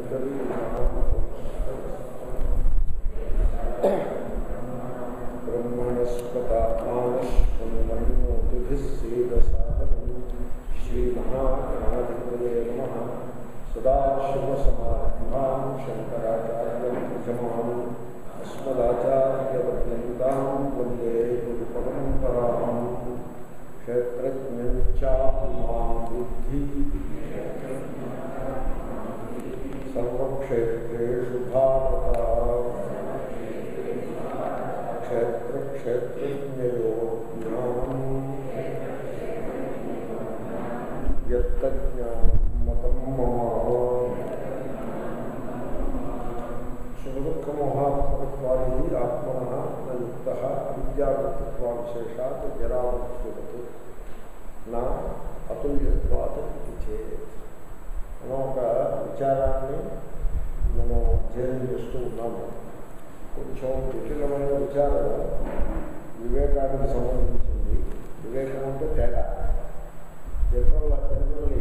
బ్రహ్మణస్పత మానస్పందన్నోతిభిస్సేదసాదనం శ్రీమహాగణాధిపతయే నమ సదాశివసమారంభాం శంకరాచార్యమధ్యమాం అస్మదాచార్యవర్యంతాం వందే గురుపరంపరాం క్షేత్రజ్ఞం చామాం బుద్ధి సర్వక్షేత్రేషు భారత క్షేత్రక్షేత్రజ్ఞయో జ్ఞానం యత్తజ్ఞానం మతం మమ సుఖదుఃఖమోహాత్మకత్వాది ఆత్మన నయుక్త అవిద్యావృత్వావిశేషాత్ జరావృత్తివత్ నా అతుల్యత్వాత్ ఇది చేత్ మనం ఒక విచారాన్ని మనం అధ్యయనం చేస్తూ ఉన్నాము కొంచెం జటిలమైన విచారం వివేకానికి సంబంధించింది వివేకం అంటే తేడా జనరల్ జనరల్లీ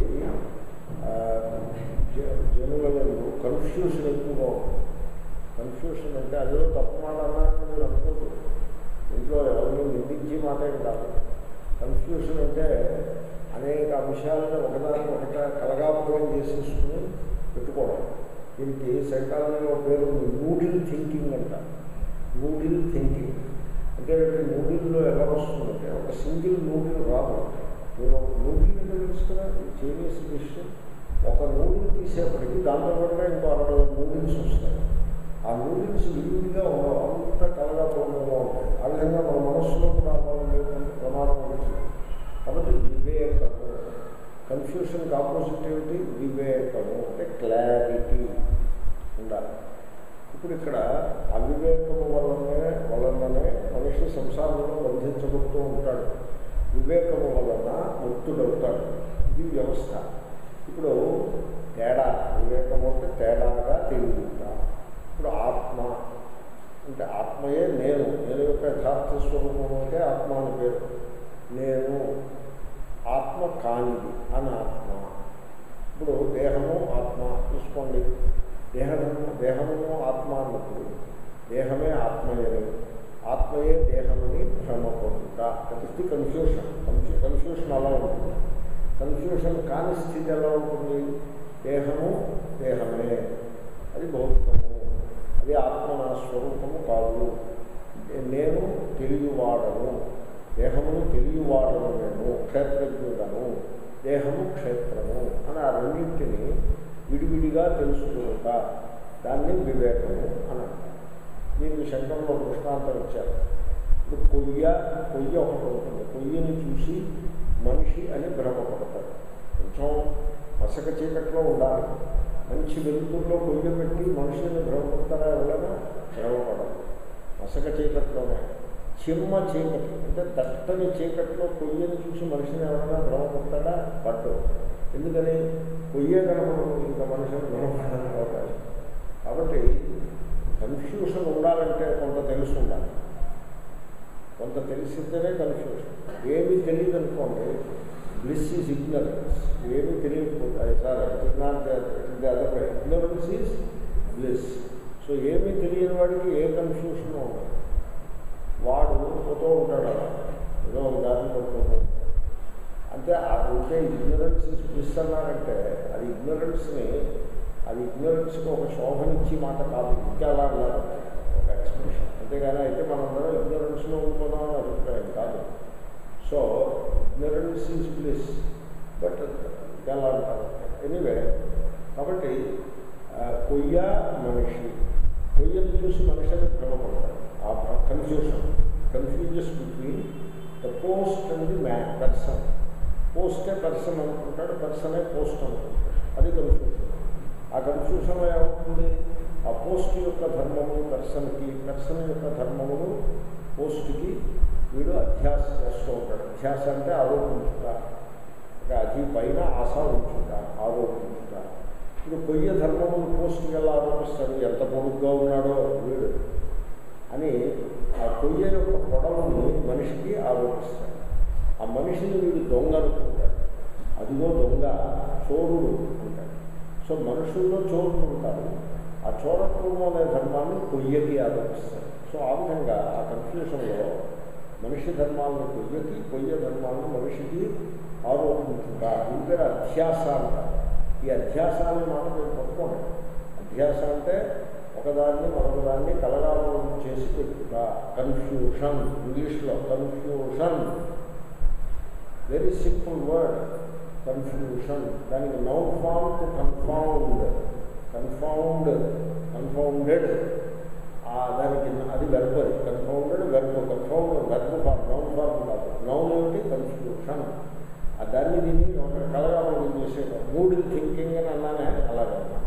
జనులలో కన్ఫ్యూషన్ ఎక్కువగా ఉంటుంది కన్ఫ్యూషన్ అంటే అదిలో తప్పు మాట అన్నారని మీరు అనుకోదు ఇంట్లో ఎవరిని నిందించి మాట ఏం కాదు కన్ఫ్యూషన్ అంటే అనేక అంశాలను ఒకదాని ఒకట కలగాపురం చేసేసుకుని పెట్టుకోవడం దీనికి సైకాలజీలో పేరు నూడిల్ థింకింగ్ అంట నూడిల్ థింకింగ్ అంటే నూడిల్లో ఎలా వస్తుందంటే ఒక సింగిల్ నూడిల్ రాదు మీరు ఒక నూడిల్ అంటే తెలుసు కదా చైనీస్ డిష్ ఒక నూడిల్ తీసేపటికి దాంతో పాటుగా ఇంకో అరవై నూడిల్స్ వస్తాయి ఆ నూడిల్స్ విడివిడిగా ఉండవు అంత కలగాపురంగా ఉంటాయి ఆ విధంగా మన మనస్సులో కూడా అవ్వాలనే ప్రమాదం ఉంటుంది కాబట్టి వివేకము కన్ఫ్యూషన్కి ఆపోజిట్ ఏమిటి వివేకము అంటే క్లారిటీ ఉండాలి ఇప్పుడు ఇక్కడ అవివేకము వల్లనే వలననే మనిషి సంసారంలో బంధించబడుతూ ఉంటాడు వివేకము వలన ముక్తుడవుతాడు ఇది వ్యవస్థ ఇప్పుడు తేడా వివేకము అంటే తేడాగా తెలియట ఇప్పుడు ఆత్మ అంటే ఆత్మయే నేను నేను యొక్క యథార్థ స్వరూపం అంటే ఆత్మ అని పేరు నేను ఆత్మ కానిది అని ఆత్మ ఇప్పుడు దేహము ఆత్మ చూసుకోండి దేహము దేహము ఆత్మ అన్నప్పుడు దేహమే ఆత్మయని ఆత్మయే దేహమని భ్రమపడుట that is the confusion confusion అలా ఉంటుంది కన్ఫ్యూషన్ కాని స్థితి ఎలా ఉంటుంది దేహము దేహమే అది భౌతికము అది ఆత్మ నా స్వరూపము కాదు నేను తెలియవాడను దేహమును తెలియవాడను నేను క్షేత్రజ్ఞుడను దేహము క్షేత్రము అని ఆ రెండింటిని విడివిడిగా తెలుసుకుంటా దాన్ని వివేకము అని అంటారు దీనికి శంకరంలో దృష్టాంతం ఇచ్చారు ఇప్పుడు కొయ్య కొయ్య ఒకటి ఉంటుంది కొయ్యని చూసి మనిషి అని భ్రమపడతాడు కొంచెం మసక చీకట్లో ఉండాలి మంచి వెలుతుల్లో కొయ్య పెట్టి మనుషుల్ని భ్రమపడతారా ఎవరైనా భ్రమపడదు మసక చీకట్లోనే చిమ్మ చీకటి అంటే దట్టని చీకట్లో కొయ్యని చూసి మనిషిని ఎవరైనా భ్రమపడతాడా పట్టు ఎందుకని కొయ్యే కనపడదు ఇంకా మనిషిని భ్రమపడడానికి అవకాశం కాబట్టి కన్ఫ్యూషన్ ఉండాలంటే కొంత తెలుసు ఉండాలి కొంత తెలిసితేనే కన్ఫ్యూషన్ ఏమీ తెలియదు అనుకోండి బ్లిస్ ఈజ్ ఇగ్నరెన్స్ ఏమీ తెలియకపోతే sir not the other way ignorance is bliss so ఏమీ తెలియని వాడికి ఏ కన్ఫ్యూషన్ ఉండదు వాడు పోతూ ఉంటాడు అలా ఏదో ఒక దారిని పడుతుంటాడు అంటే ఉంటే ఇగ్నరెన్స్ ఇస్ బ్లిస్ అన్నారంటే అది ఇగ్నరెన్స్ని అది ఇగ్నరెన్స్కి ఒక శోభనిచ్చి మాట కాదు ఇంకా అలా అన్నారు ఒక ఎక్స్ప్రెషన్ అంతేగాని అయితే మనందరం ఇగ్నరెన్స్లో ఉంటున్నాం అని అభిప్రాయం కాదు so ignorance is bliss but ఎలా అంటారు ఎనీవే కాబట్టి కొయ్య మనిషి కొయ్యను చూసి మనిషిని భ్రమపడతాడు ఆ confusion confuses between the post and the man person పోస్టే పర్సన్ అనుకుంటాడు పర్సనే పోస్ట్ అనుకుంటాడు అది కన్ఫ్యూషన్ ఆ కన్ఫ్యూషన్లో ఏమవుతుంది ఆ పోస్ట్ యొక్క ధర్మము పర్సన్కి పర్సన్ యొక్క ధర్మమును పోస్ట్కి వీడు అధ్యాస చేస్తూ ఉంటాడు అధ్యాస అంటే ఆరోపించుట ఒక అది పైన ఆశ ఉంచుట ఆరోపించుట ఇప్పుడు కొయ్య ధర్మమును పోస్ట్కి ఎలా ఆరోపిస్తాడు ఎంత పొడుగ్గా ఉన్నాడో వీడు అని ఆ కొయ్య యొక్క పొడవుని మనిషికి ఆరోపిస్తాడు ఆ మనిషిని వీడు దొంగ అనుకుంటాడు అదిగో దొంగ చోరుడు అంటాడు సో మనుషుల్లో చోరులు ఉంటారు ఆ చోరత్వము అనే ధర్మాన్ని కొయ్యకి ఆరోపిస్తారు సో ఆ విధంగా ఆ కన్ఫ్యూషన్లో మనిషి ధర్మాలను కొయ్యకి కొయ్య ధర్మాలను మనిషికి ఆరోపించుట ఇంకే అధ్యాస అంటారు ఈ అధ్యాసాన్ని మాట మీరు పట్టుకోండి అధ్యాస అంటే ఒకదాన్ని మరొకదాన్ని కలగాలం చేసి పెట్టుట కన్ఫ్యూషన్ ఇంగ్లీష్లో confusion very simple word confusion దానికి noun form to confound confound confounded దానికి అది వెర్బ్ అది confounded verb confound verb form noun form కాదు నౌన్ ఏమిటి కన్ఫ్యూషన్ ఆ దాన్ని దీన్ని ఒక కలగాలం చేసే మూడు థింకింగ్ అని అన్నానే అలాగన్నమాట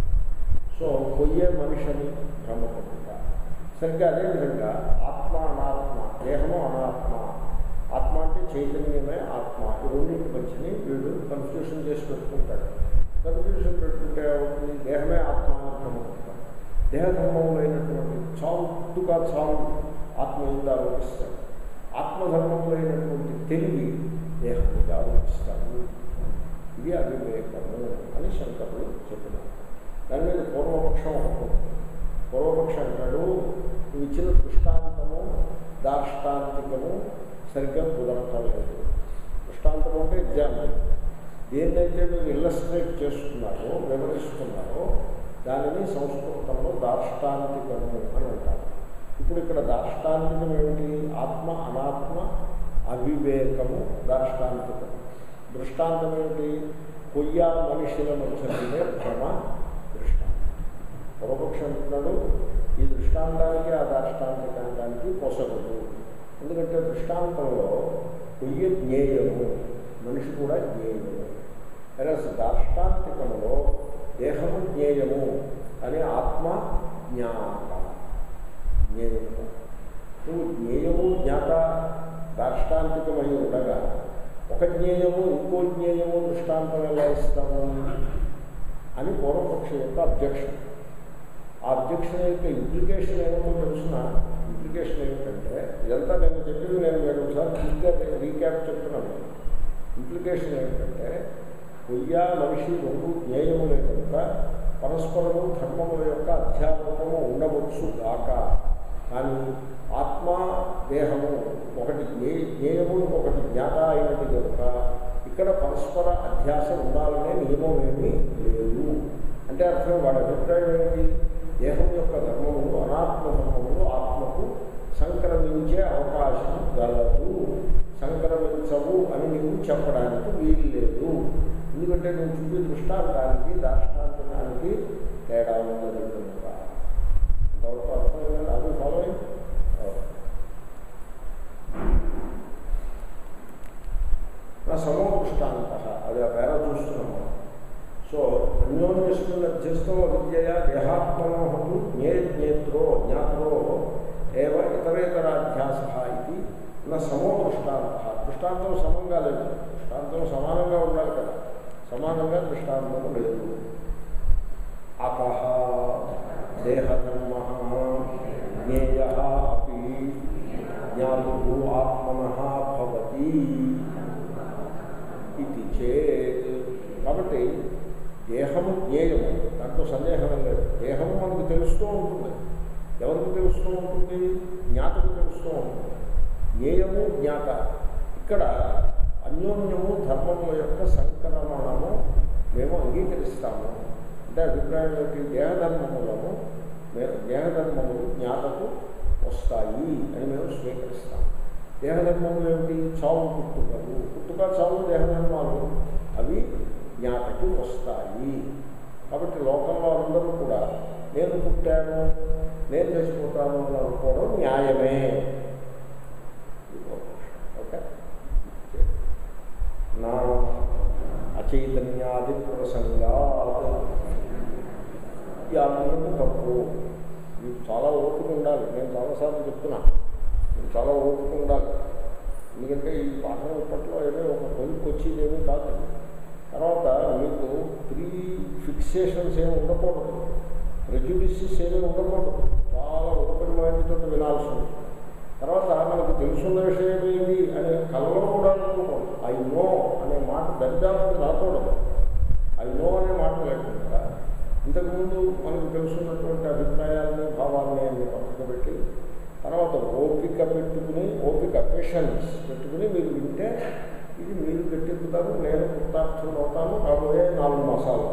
సో పొయ్యే మనిషిని భ్రమపడుతా సరిగ్గా అదేవిధంగా ఆత్మ అనాత్మ దేహము అనాత్మ ఆత్మ అంటే చైతన్యమే ఆత్మ ఈ రెండింటి మధ్యని వీడు కన్ఫ్యూషన్ చేసి పెట్టుకుంటాడు కన్ఫ్యూషన్ పెట్టుకుంటే అవుతుంది దేహమే ఆత్మ అని భ్రమపడతాడు దేహధర్మంలో అయినటువంటి చావు పుట్టుక చావు ఆత్మ మీద ఆరోపిస్తాడు ఆత్మధర్మంలో అయినటువంటి తెలివి దేహానికి ఆరోపిస్తాడు ఇది అవివేకము అని శంకరులు చెప్పినారు దాని మీద పూర్వపక్షం ఉంటుంది పూర్వపక్షం అంటాడు నువ్వు ఇచ్చిన దృష్టాంతము దార్ష్టాంతికము సరిగ్గా కుదరటలేదు దృష్టాంతం అంటే ఎగ్జాంపుల్ దేన్నైతే మీరు ఇల్లస్ట్రేట్ చేస్తున్నారో వివరిస్తున్నారో దానిని సంస్కృతంలో దార్ష్టాంతికము అని అంటారు ఇప్పుడు ఇక్కడ దార్ష్టాంతికం ఏమిటి ఆత్మ అనాత్మ అవివేకము దార్ష్టాంతికము దృష్టాంతం ఏమిటి కొయ్య మనుషుల మధ్య భ్రమ దృష్టాంతం పూర్వపక్షం అంటున్నాడు ఈ దృష్టాంతానికి ఆ దాష్టాంతికానికి పొసగదు ఎందుకంటే దృష్టాంతంలో కొయ్య జ్ఞేయము మనిషి కూడా జ్ఞేయము అదే దాష్టాంతికంలో దేహము జ్ఞేయము అని ఆత్మ జ్ఞాత జ్ఞేయము నువ్వు జ్ఞేయము జ్ఞాత దాష్టాంతికమై ఉండగా ఒక జ్ఞేయము ఇంకో జ్ఞేయము దృష్టాంతం ఎలా ఇస్తాము అని పూర్వపక్షం యొక్క అబ్జెక్షన్ ఆ అబ్జెక్షన్ యొక్క ఇంప్లికేషన్ ఏమిటో తెలుసిన ఇంప్లికేషన్ ఏమిటంటే ఇదంతా నేను చెప్పింది నేను మీరు ఒకసారి క్లిక్గా రీక్యాప్ చెప్తున్నాను ఇంప్లికేషన్ ఏమిటంటే కొయ్య మనిషి రెండు జ్ఞేయములే కనుక పరస్పరము ధర్మముల యొక్క అధ్యాత్మము ఉండవచ్చు కాక కానీ ఆత్మ దేహము ఒకటి జ్ఞే జ్ఞేయము ఇంకొకటి జ్ఞాత అయినది కనుక ఇక్కడ పరస్పర అధ్యాస ఉండాలనే నియమం ఏమీ లేదు అంటే అర్థం వాడి అభిప్రాయం ఏమిటి దేహం యొక్క ధర్మములు అనాత్మ ధర్మములు ఆత్మకు సంక్రమించే అవకాశం గలదు సంక్రమించవు అని నీవు చెప్పడానికి వీలు లేదు ఎందుకంటే నువ్వు చూపి దృష్టాంతానికి దాష్టాంతానికి తేడా ఉన్నది కనుక ఇంతవరకు అర్థమైంది అది ఫాలోయింగ్ నా సమో దృష్టాంత అది ఆ పేర చూస్తున్నాము సో అన్యోన్యస్మిన్ అధ్యస్థో విద్యయ దేహాత్మనోహు జ్ఞేజ్ఞేత్రో జ్ఞాత్రో ఏవ ఇతరేతరాధ్యాస ఇది నా సమో దృష్టాంత దృష్టాంతం సమంగా లేదు దృష్టాంతం సమానంగా ఉండాలి కదా సమానంగా దృష్టాంతం లేదు అత దేహధర్మ జ్ఞేయ అపి జ్ఞాతు ఆత్మన భవతి ఇది చేత్ కాబట్టి దేహము జ్ఞేయము దాంట్లో సందేహం లేదు దేహము మనకు తెలుస్తూ ఉంటుంది ఎవరికి తెలుస్తూ ఉంటుంది జ్ఞాతకు తెలుస్తూ ఉంటుంది జ్ఞేయము జ్ఞాత ఇక్కడ అన్యోన్యము ధర్మముల యొక్క సంక్రమణము మేము అంగీకరిస్తాము అంటే అభిప్రాయం ఏంటి దేహధర్మములను మేము దేహధర్మములు జ్ఞాతకు వస్తాయి అని మేము స్వీకరిస్తాము దేహధర్మములు ఏమిటి చావు పుట్టుకలు పుట్టుక చావు దేహధర్మాలు అవి జ్ఞాతకి వస్తాయి కాబట్టి లోకంలో అందరూ కూడా నేను పుట్టాను నేను చచ్చిపోతాను అని అనుకోవడం న్యాయమే ఓకే నా అచైతన్యాది ప్రసంగా ఈ ఆత్మీయత తప్పు మీకు చాలా ఓపిక ఉండాలి నేను చాలాసార్లు చెప్తున్నా మీకు చాలా ఓపిక ఉండాలి ఎందుకంటే ఈ పాఠం ఇప్పట్లో ఏదో ఒక కొలికి వచ్చేదేమీ కాదు తర్వాత మీకు ప్రీ ఫిక్సేషన్స్ ఏమి ఉండకూడదు ప్రెజుడిసెస్ ఏమీ ఉండకూడదు చాలా ఓపెన్ మైండ్తో వినాల్సి ఉంటుంది తర్వాత మనకు తెలుసున్న విషయం ఏంటి అనే కలలో కూడా అనుకోకూడదు ఐ నో అనే మాట దరిదాపు రాకూడదు ఐ నో అనే మాట లేకుండా ఇంతకుముందు మనకు తెలుసున్నటువంటి అభిప్రాయాలని భావాలని అన్ని పక్కకు పెట్టి తర్వాత ఓపిక పెట్టుకుని ఓపిక పేషెన్స్ పెట్టుకుని మీరు వింటే ఇది మీరు పెట్టింటారు నేను కృతార్థం అవుతాను కాబోయే నాలుగు మాసాలు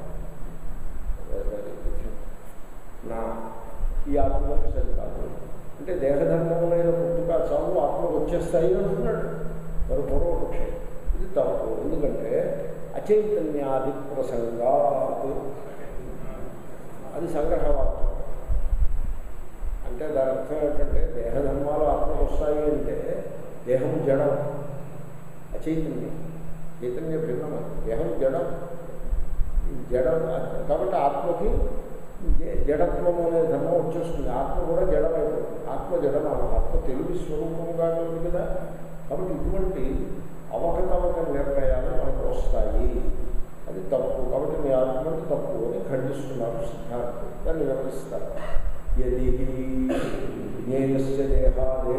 నా ఈ ఆత్మకు సరి కాదు అంటే దేహధర్మములైన పుట్టుక చావు ఆత్మకు వచ్చేస్తాయి అంటున్నాడు మరి పూర్వపక్షం ఇది తప్పు ఎందుకంటే అచైతన్యాది ప్రసంగాత్ అది సంగ్రహవాక్యం అంటే దాని అర్థం ఏంటంటే దేహధర్మాలు ఆత్మకు వస్తాయి అంటే దేహం జడం అచైతన్యం చైతన్య భిన్నం దేహం జడం ఈ జడం కాబట్టి ఆత్మకి జ- జడత్వం అనే ధర్మం వచ్చేస్తుంది ఆత్మ కూడా జడమైపోతుంది ఆత్మ జడం ఆత్మ తెలుగు స్వరూపంగా ఉంది కదా కాబట్టి ఇటువంటి అవకతవక నిర్ణయాలు మనకు వస్తాయి అది తప్పు కాబట్టి మీ ఆత్మకి తప్పు అని ఖండిస్తున్నారు సిద్ధార్థం దాన్ని వివరిస్తారు యది జ్ఞేయస్య దేహాదే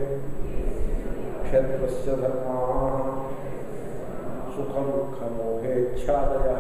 క్షేత్రస్య ధర్మా సుఖ దుఃఖ మోహేచ్ఛాదయ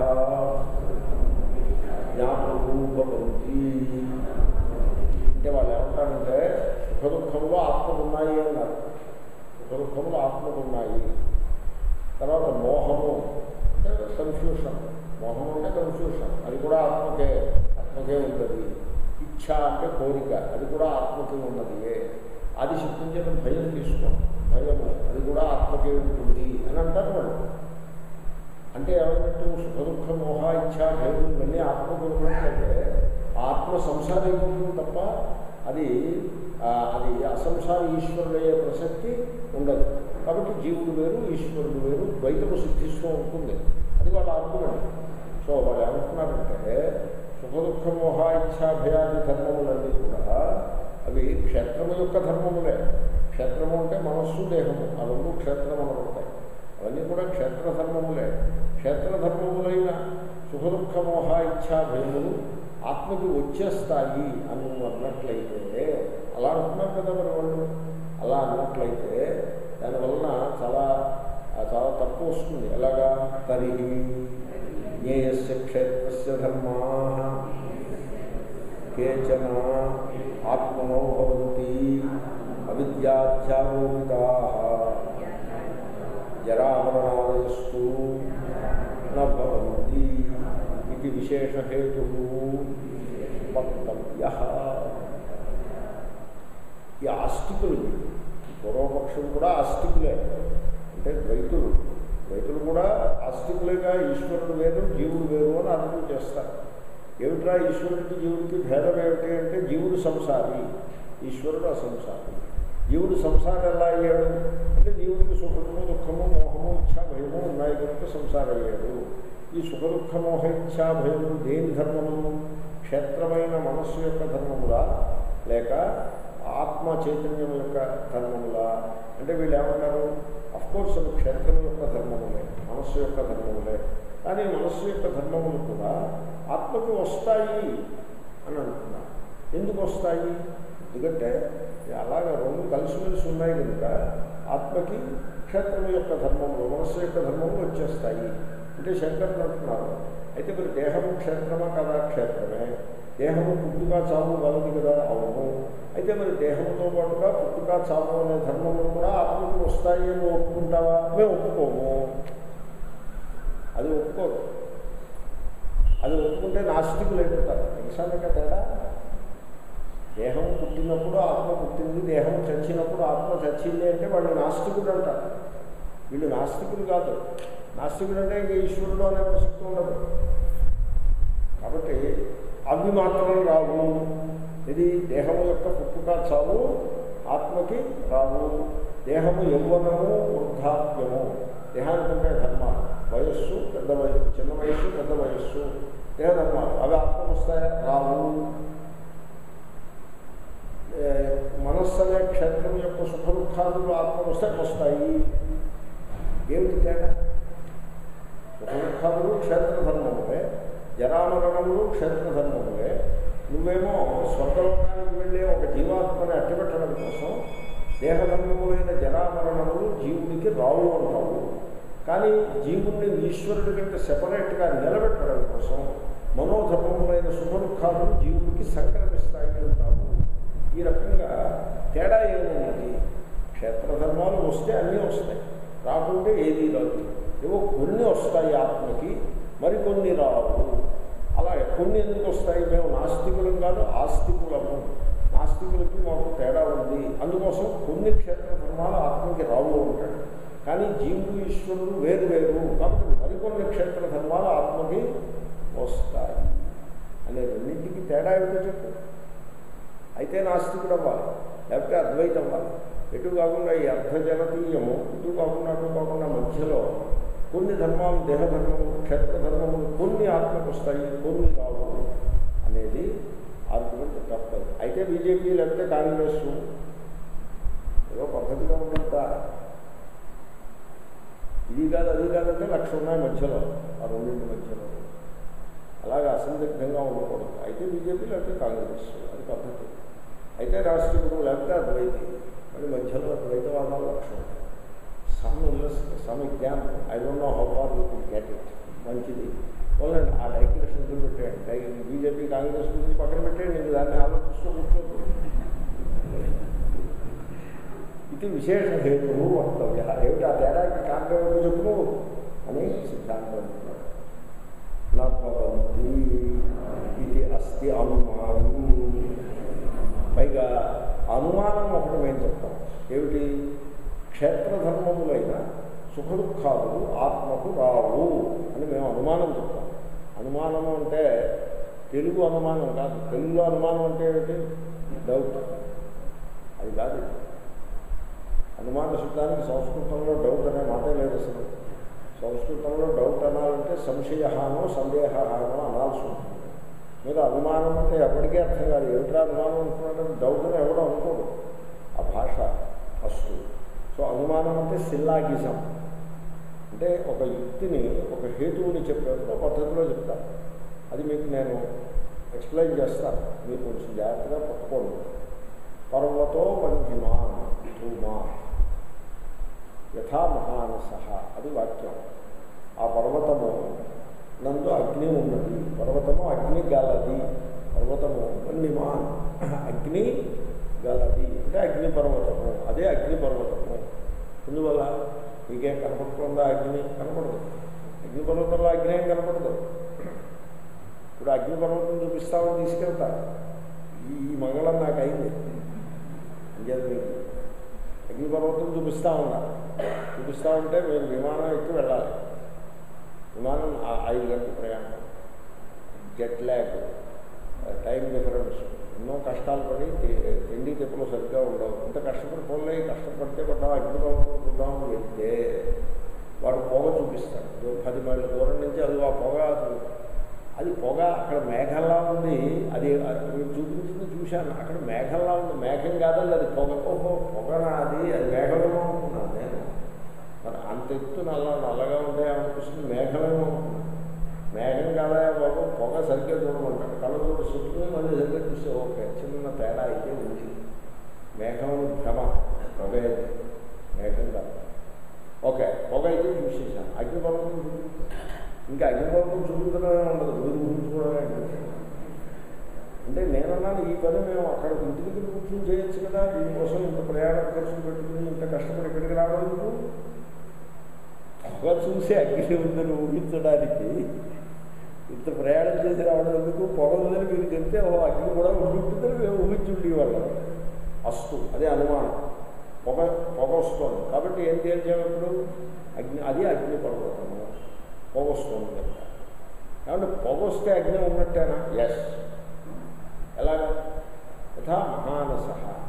జ్ఞాపరూపవంతి అంటే వాళ్ళు ఏమంటారంటే సుఖ దుఃఖములు ఆత్మకు ఉన్నాయి అన్నారు సుఖ దుఃఖములు ఆత్మకు ఉన్నాయి తర్వాత మోహము అంటే కన్ఫ్యూషన్ మోహం అంటే కన్ఫ్యూషన్ అది కూడా ఆత్మకే ఆత్మకే ఉన్నది ఇచ్ఛ అంటే కోరిక అది కూడా ఆత్మకి ఉన్నది అది శక్తించిన భయం తీసుకో భయము అది కూడా ఆత్మకే ఉంటుంది అని అంటారు వాళ్ళు అంటే ఏమైనట్టు సుఖ దుఃఖ మోహ ఇచ్ఛ భయం ఇవన్నీ ఆత్మకు ఉన్నట్లయితే ఆత్మ సంసారైపోతుంది తప్ప అది ఆ, అది అసంసార ఈశ్వరుడయ్యే ప్రసక్తి ఉండదు కాబట్టి జీవుడు వేరు ఈశ్వరుడు వేరు ద్వైతము సిద్ధిస్తూ ఉంటుంది అది వాళ్ళ ఆర్గ్యుమెంట్ సో వాళ్ళు ఏమంటున్నారంటే సుఖ దుఃఖ మోహ ఇచ్ఛా భయాది ధర్మములన్నీ కూడా అవి క్షేత్రము యొక్క ధర్మములే క్షేత్రము అంటే మనస్సు దేహము ఆ రెండు క్షేత్రం అనబడతాయి అవన్నీ కూడా క్షేత్ర ధర్మములే క్షేత్ర ధర్మములైన సుఖ దుఃఖ మోహ ఇచ్ఛా భయములు ఆత్మకి వచ్చేస్తాయి అని నువ్వు అన్నట్లయితే అలా అంటున్నారు కదా మరి వాళ్ళు అలా అన్నట్లయితే దానివలన చాలా ఆ చాలా తప్పు వస్తుంది ఎలాగా తరిహి జ్ఞేయస్య క్షేత్రస్య ధర్మా కేచన ఆత్మనో భవంతి అవిద్యాధ్యారోపితా జరామరణాదయస్తు నభవంతి ఇది విశేషహేతు వక్తవ్య ఈ ఆస్తికులు వీళ్ళు. పూర్వపక్షం కూడా ఆస్తికులే అంటే ద్వైతులు ద్వైతులు కూడా ఆస్తికులేగా ఈశ్వరుడు వేరు జీవుడు వేరు అని అర్థం చేస్తారు ఏమిట్రా ఈశ్వరుడికి జీవుడికి భేదం ఏమిటి అంటే జీవుడు సంసారి ఈశ్వరుడు అసంసారి జీవుడు సంసారం ఎలా అయ్యాడు అంటే జీవుడికి సుఖము దుఃఖము మోహము ఇచ్ఛా భయము ఉన్నాయి కనుక సంసారం అయ్యాడు ఈ సుఖ దుఃఖ మోహ ఇచ్ఛా భయము దేని ధర్మము క్షేత్రమైన మనస్సు యొక్క ధర్మములా లేక ఆత్మ చైతన్యం యొక్క ధర్మములా అంటే వీళ్ళు ఏమంటారు అఫ్కోర్స్ అవి క్షేత్రం యొక్క ధర్మములే మనస్సు యొక్క ధర్మములే కానీ మనస్సు యొక్క ధర్మములు కూడా ఆత్మకు వస్తాయి అని అంటున్నారు ఎందుకు వస్తాయి ఎందుకంటే అలాగే రెండు కలిసిమెలిసి ఉన్నాయి కనుక ఆత్మకి క్షేత్రం యొక్క ధర్మములు మనస్సు యొక్క ధర్మములు వచ్చేస్తాయి అంటే శంకరులు అంటున్నారు అయితే మరి దేహము క్షేత్రమా కదా క్షేత్రమే దేహము పుట్టుక చావు గలదు కదా అవును అయితే మరి దేహంతో పాటుగా పుట్టుక చావు అనే ధర్మములు కూడా ఆత్మకు వస్తాయి అని ఒప్పుకుంటావా మేము ఒప్పుకోము అది ఒప్పుకోరు అది ఒప్పుకుంటే నాస్తికులు అయిపోతారు తెలుసాక తేడా దేహం పుట్టినప్పుడు ఆత్మ పుట్టింది దేహం చచ్చినప్పుడు ఆత్మ చచ్చింది అంటే వాళ్ళు నాస్తికుడు అంటారు వీళ్ళు నాస్తికులు కాదు నాస్తికుడు అంటే ఇంక ఈశ్వరుడు అనే ప్రసక్తి ఉండదు కాబట్టి అవి మాత్రం రావు ఇది దేహము యొక్క పుట్టుక చావు ఆత్మకి రావు దేహము యౌవనము వృద్ధాప్యము దేహానికి ఉండే ధర్మాలు వయస్సు పెద్ద వయస్సు చిన్న వయస్సు పెద్ద వయస్సు దేహ ధర్మాలు అవి ఆత్మకు వస్తాయా రావు ఏ, మనస్సు అనే క్షేత్రం యొక్క సుఖ దుఃఖాలు ఆత్మకు వస్తే వస్తాయి ఏమిటి తేడా సుఖ దుఃఖాలు క్షేత్ర ధర్మములే జరామరణములు క్షేత్ర ధర్మములే నువ్వేమో స్వర్గలోకానికి వెళ్ళే ఒక జీవాత్మని అట్టిపెట్టడం కోసం దేహధర్మములైన జరామరణములు జీవుడికి రావు అంటావు కానీ జీవుణ్ణి ఈశ్వరుడి కంటే సెపరేట్గా నిలబెట్టడం కోసం మనోధర్మములైన సుఖదుఖాలను జీవుడికి సంక్రమిస్తాయి అంటాము ఈ రకంగా తేడా ఏమున్నది క్షేత్రధర్మాలు వస్తే అన్నీ వస్తాయి రాకుంటే ఏదీ రాదు ఏవో కొన్ని వస్తాయి ఆత్మకి మరికొన్ని రావు అలా కొన్ని ఎందుకు వస్తాయి మేము నాస్తికులం కాదు ఆస్తికులము నాస్తికులకి మాకు తేడా ఉంది అందుకోసం కొన్ని క్షేత్ర ధర్మాలు ఆత్మకి రావు ఉంటాడు కానీ జీవుడు ఈశ్వరుడు వేరు వేరు కాబట్టి మరికొన్ని క్షేత్ర ధర్మాలు ఆత్మకి వస్తాయి అనే రెండింటికి తేడా ఏమిటో చెప్పు అయితే నాస్తికుడు అవ్వాలి లేకపోతే అద్వైతం అవ్వాలి ఎటు కాకుండా ఈ అర్ధజనతీయము ఇటు కాకుండా అటు కాకుండా మధ్యలో కొన్ని ధర్మాలు దేహధర్మము క్షేత్ర ధర్మములు కొన్ని ఆత్మకు వస్తాయి కొన్ని రావు అనేది ఆర్గ్యుమెంట్ తప్పదు అయితే బీజేపీ లేకపోతే కాంగ్రెస్ ఏదో పద్ధతిగా ఉంటుందా ఇది కాదు అది కాదంటే లక్ష ఉన్నాయి మధ్యలో ఆ రెండింటి మధ్యలో అలాగే అసందిగ్ధంగా ఉండకూడదు అయితే బీజేపీ లేకపోతే కాంగ్రెస్ అది పద్ధతి అయితే రాష్ట్రీయుడు లేకపోతే అద్వైతి మరి మధ్యలో ద్వైతవాదాలు లక్ష ఉంటాయి some some example I don't know how far you can get it మంచిది వాళ్ళండి ఆ డైక్రేషన్ పెట్టేయండి డై బీజేపీ కాంగ్రెస్ గురించి పక్కన పెట్టేయండి నేను దాన్ని ఆలోచిస్తూ కూర్చోదు ఇది విశేష హేతువు వక్తవ్య ఏమిటి ఆ తేడాకి కారణం ఏమిటో చెప్పు అని సిద్ధాంతం అంటున్నాడు నా భవంతి ఇది అస్తి అనుమానం పైగా అనుమానం ఒకటి మేము చెప్తాం ఏమిటి క్షేత్రధర్మములైన సుఖ దుఃఖాలు ఆత్మకు రావు అని మేము అనుమానం చెప్తాం అనుమానము అంటే తెలుగు అనుమానం కాదు తెలుగులో అనుమానం అంటే ఏమిటి డౌట్ అది కాదు అనుమాన శబ్దానికి సంస్కృతంలో డౌట్ అనే మాటే లేదు అసలు సంస్కృతంలో డౌట్ అనాలంటే సంశయహానో సందేహానో అనాల్సి ఉంటుంది మీరు అనుమానం అంటే ఎప్పటికీ అర్థం కాదు ఏమిట్రా అనుమానం అనుకున్నాడు డౌట్ అని ఎవడో అనుకోడు ఆ భాష ఫస్ట్ సో అనుమానం అంటే సిల్లాగిజం అంటే ఒక యుక్తిని ఒక హేతువుని చెప్పేప్పుడు ఒక పద్ధతిలో చెప్తాను అది మీకు నేను ఎక్స్ప్లెయిన్ చేస్తాను మీరు కొంచెం జాగ్రత్తగా పట్టుకోండి పర్వతో వంహిమా ధూమా యథా మహానస అది వాక్యం ఆ పర్వతము నందు అగ్ని ఉన్నది పర్వతము అగ్ని గలది పర్వతము వన్నిమాన్ అగ్ని గలది అంటే అగ్ని పర్వతము అదే అగ్ని పర్వతము ఎందువల్ల మీకేం కనపడుతుందా అగ్ని కనపడదు అగ్ని పర్వతంలో అగ్ని ఏం కనపడదు ఇప్పుడు అగ్ని పర్వతం చూపిస్తామని తీసుకెళ్తా ఈ ఈ మంగళం నాకు అయింది ఇంకేది మీకు అగ్ని పర్వతం చూపిస్తా ఉన్నా చూపిస్తా ఉంటే మీరు విమానం ఎక్కి వెళ్ళాలి విమానం ఆ- ఐదు గంటల ప్రయాణం జెట్ ల్యాగ్ టైం డిఫరెన్స్ ఎన్నో కష్టాలు పడి తి- తిండి తిప్పులు సరిగ్గా ఉండవు ఇంత కష్టపడి పోలే కష్టపడితే పడ్డాం అగ్ని పర్వతం చూద్దామని వెళ్తే వాడు పొగ చూపిస్తాడు ఓ పది మైళ్ళ దూరం నుంచి అది ఆ పొగ అది పొగ అక్కడ మేఘంలా ఉంది అది అది మీరు చూపించింది చూశాను అక్కడ మేఘంలా ఉంది మేఘం కాదండి అది పొగ ఓహో పొగనా అది అది మేఘమేమో అనుకున్నాను నేను మరి అంత ఎత్తు నల్ల నల్లగా ఉంటే అనిపిస్తుంది మేఘమేమో అనుకున్నాను మేఘం కాదా బాబు పొగ సరిగ్గా చూడమంటాడు కళ్ళ చూడ చుట్టుకుని మళ్ళీ సరిగ్గా చూస్తే ఓకే చిన్న తేడా అయితే ఉంది మేఘం భ్రమ పొగ అయితే మేఘం కాదు ఓకే పొగ అయితే చూసేసాను అగ్నిపర్వతం చూపించు ఇంకా అగ్నిపర్వతం చూపించడమే ఉండదు మీరు ఊహించుకోవడమే అంటే నేనన్నాను ఈ పని మేము అక్కడ ఇంటి దగ్గర కూర్చొని చేయొచ్చు కదా దీనికోసం ఇంత ప్రయాణం ఖర్చులు పెట్టుకుని ఇంత కష్టపడి ఇక్కడికి రావడం ఎందుకు? పొగ చూసి అగ్ని ఉందని ఊహించడానికి ఇంత ప్రయాణం చేసి రావడం ఎందుకు పొగ ఉందని మీరు చెప్తే ఓ అగ్ని కూడా ఉంటుందని మేము ఊహించి ఉండేవాళ్ళం అస్తు అదే అనుమానం పొగ పొగ వస్తుంది కాబట్టి ఏం తేల్చాము ఇప్పుడు అగ్ని అది అగ్ని పర్వతము పొగ వస్తుంది కనుక కాబట్టి పొగ వస్తే అగ్ని ఉన్నట్టేనా ఎస్ ఎలాగా యథా మహానస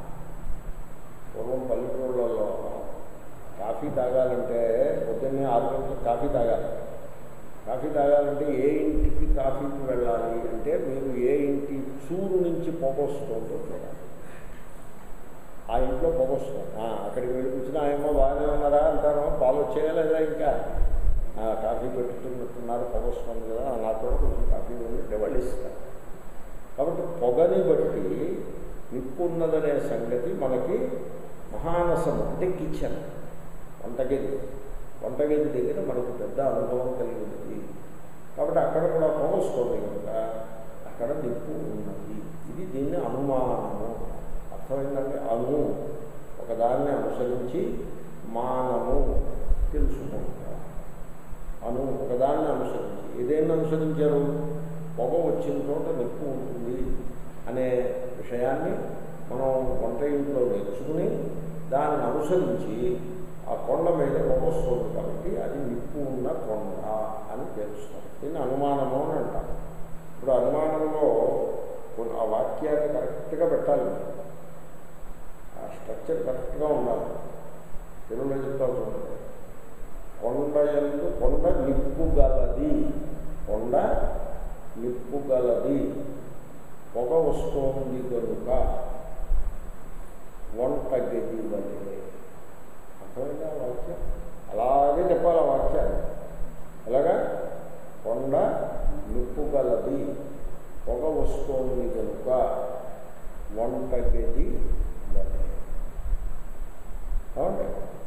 పూర్వం పల్లెటూళ్ళలో కాఫీ తాగాలంటే పొద్దున్నే ఆరు గంటలకు కాఫీ తాగాలి కాఫీ తాగాలంటే ఏ ఇంటికి కాఫీకి వెళ్ళాలి అంటే మీరు ఏ ఇంటి చూరు నుంచి పొగ వస్తుందో చూడాలి ఆ ఇంట్లో పొగ వస్తుంది ఆ, అక్కడికి వెళ్ళి కూర్చుని ఆయమ్మ బాగానే ఉన్నారా అంటారు పాలు వచ్చేయా లేదా ఇంకా ఆ, కాఫీ పెట్టుతున్నట్టున్నారు పొగ వస్తుంది కదా నాతో కొంచెం కాఫీ ఉంటే వాళ్ళు ఇస్తారు కాబట్టి పొగని బట్టి నిప్పు ఉన్నదనే సంగతి మనకి మహానసము అంటే కిచెన్ వంటగది వంటగది దగ్గర మనకు పెద్ద అనుభవం కలిగింది కాబట్టి అక్కడ కూడా పోగొస్తుంది కనుక అక్కడ నిప్పు ఉన్నది ఇది దీన్ని అనుమానము అర్థమైందండి అను ఒకదాన్ని అనుసరించి మానము తెలుసుకుంటా అను ఒకదాన్ని అనుసరించి ఏదైనా అనుసరించారు పొగ వచ్చిన చోట నిప్పు ఉంటుంది అనే విషయాన్ని మనం వంట ఇంట్లో నేర్చుకుని దాన్ని అనుసరించి ఆ కొండ మీద పొగ వస్తుంది కాబట్టి అది నిప్పు ఉన్న కొండ అని తెలుస్తాం దీన్ని అనుమానము అని అంటాం ఇప్పుడు అనుమానంలో కొన్ని ఆ వాక్యాన్ని కరెక్ట్గా పెట్టాలి మీరు. ఆ స్ట్రక్చర్ కరెక్ట్గా ఉండాలి తెలుగులో చెప్తా చూడండి కొండ ఎందు కొండ నిప్పు గలది కొండ నిప్పు గలది పొగ వస్తోంది కనుక వంట గది వలె అర్థమైందా ఆ వాక్యం అలాగే చెప్పాలి ఆ వాక్యాన్ని ఎలాగా కొండ నిప్పు గలది పొగ వస్తోంది కనుక వంట గది వలె కాబట్టి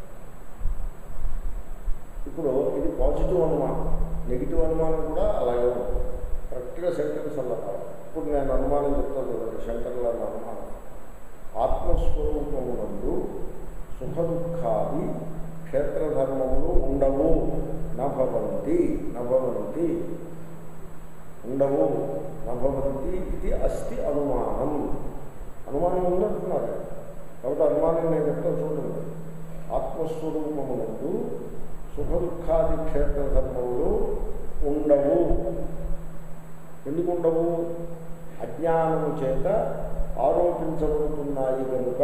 ఇప్పుడు ఇది పాజిటివ్ అనుమానం నెగిటివ్ అనుమానం కూడా అలాగే ఉంటుంది కరెక్ట్గా సెంటెన్స్ అలా కావాలి ఇప్పుడు నేను అనుమానం చెప్తాను చూడండి శంకర్ల అనుమానం ఆత్మస్వరూపమునందు సుఖ దుఃఖాది క్షేత్రధర్మములు ఉండవు నభవంతి నభవంతి ఉండవు నభవంతి ఇది అస్థి అనుమానం అనుమానం ఉందంటున్నారు కాబట్టి అనుమానం నేను చెప్తాను చూడండి ఆత్మస్వరూపమునందు సుఖ దుఃఖాది క్షేత్ర ధర్మములు ఉండవు ఎందుకు ఉండవు అజ్ఞానము చేత ఆరోపించబడుతున్నాయి కనుక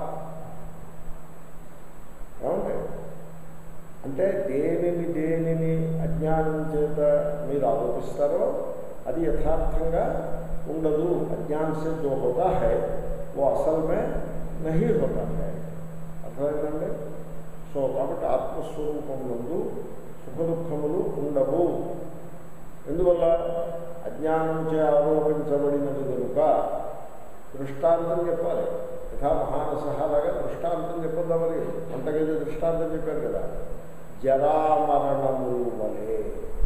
ఏమంటే అంటే దేనిని దేనిని అజ్ఞానం చేత మీరు ఆరోపిస్తారో అది యథార్థంగా ఉండదు అజ్ఞాन से जो होता है वो असल में नहीं होता है అర్థమైందండి సో కాబట్టి ఆత్మస్వరూపం నందు సుఖ దుఃఖములు ఉండవు ఎందువల్ల అజ్ఞానంచే ఆరోపించబడినది కనుక దృష్టాంతం చెప్పాలి యథా మహానసహాలాగా దృష్టాంతం చెప్పొద్దా మరి అంతకైతే దృష్టాంతం చెప్పారు కదా జరామరణములు వలె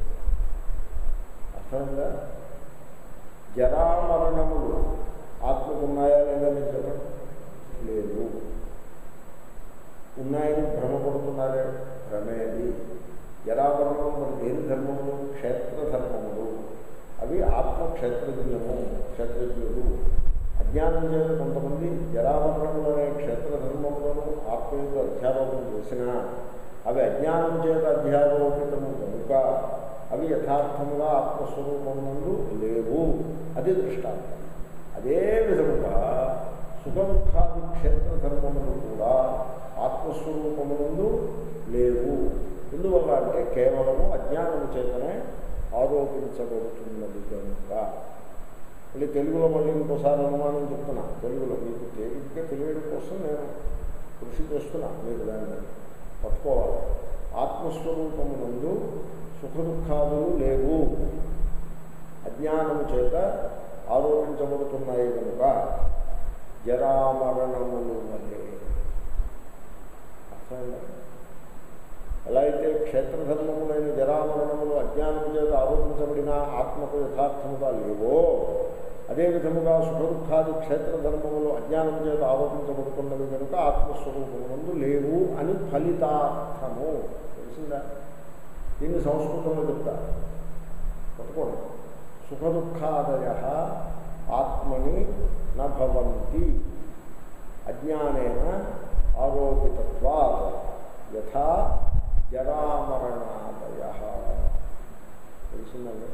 అర్థమైందా జరామరణములు ఆత్మకు ఉన్నాయా లేదా మీరు చెప్పండి లేదు ఉన్నాయని భ్రమపడుతున్నారే భ్రమేది జరామరణం మరి దేని ధర్మములు క్షేత్ర ధర్మములు అవి ఆత్మ క్షేత్రజ్ఞము క్షేత్రజ్ఞుడు అజ్ఞానం చేత కొంతమంది జరామరణములు అనే క్షేత్ర ధర్మములను ఆత్మ యొక్క అధ్యారోపణ చేసినా అవి అజ్ఞానం చేత అధ్యారోపితము కనుక అవి యథార్థముగా ఆత్మస్వరూపమునందు లేవు అది దృష్టాంతం అదే విధముగా సుఖ దుఃఖాది క్షేత్ర ధర్మములు కూడా ఆత్మస్వరూపమునందు లేవు ఎందువల్ల అంటే కేవలము అజ్ఞానము చేతనే ఆరోపించబడుతున్నది కనుక మళ్ళీ తెలుగులో మళ్ళీ ఇంకోసారి అనుమానం చెప్తున్నా తెలుగులో మీకు తేలిగ్గా తెలియడం కోసం నేను కృషి చేస్తున్నా మీరు దాన్ని పట్టుకోవాలి ఆత్మస్వరూపమునందు సుఖ దుఃఖాదులు లేవు అజ్ఞానము చేత ఆరోపించబడుతున్నాయి కనుక జరామరణములు వలె అర్థమైందా? ఎలా అయితే క్షేత్రధర్మములైన జరామరణములు అజ్ఞానము చేత ఆరోపించబడిన ఆత్మకు యథార్థముగా లేవో అదే విధముగా సుఖ దుఃఖాది క్షేత్రధర్మములు అజ్ఞానం చేత ఆరోపించబడుతున్నవి కనుక ఆత్మస్వరూపమునందు లేవు అని ఫలితార్థము తెలిసిందా దీన్ని సంస్కృతంలో చెప్తా పట్టుకోండి సుఖ దుఃఖాదయ ఆత్మని నభవంతి అజ్ఞానేన ఆరోపితత్వాత్ యథా జరామరణాదయ తెలిసిందండి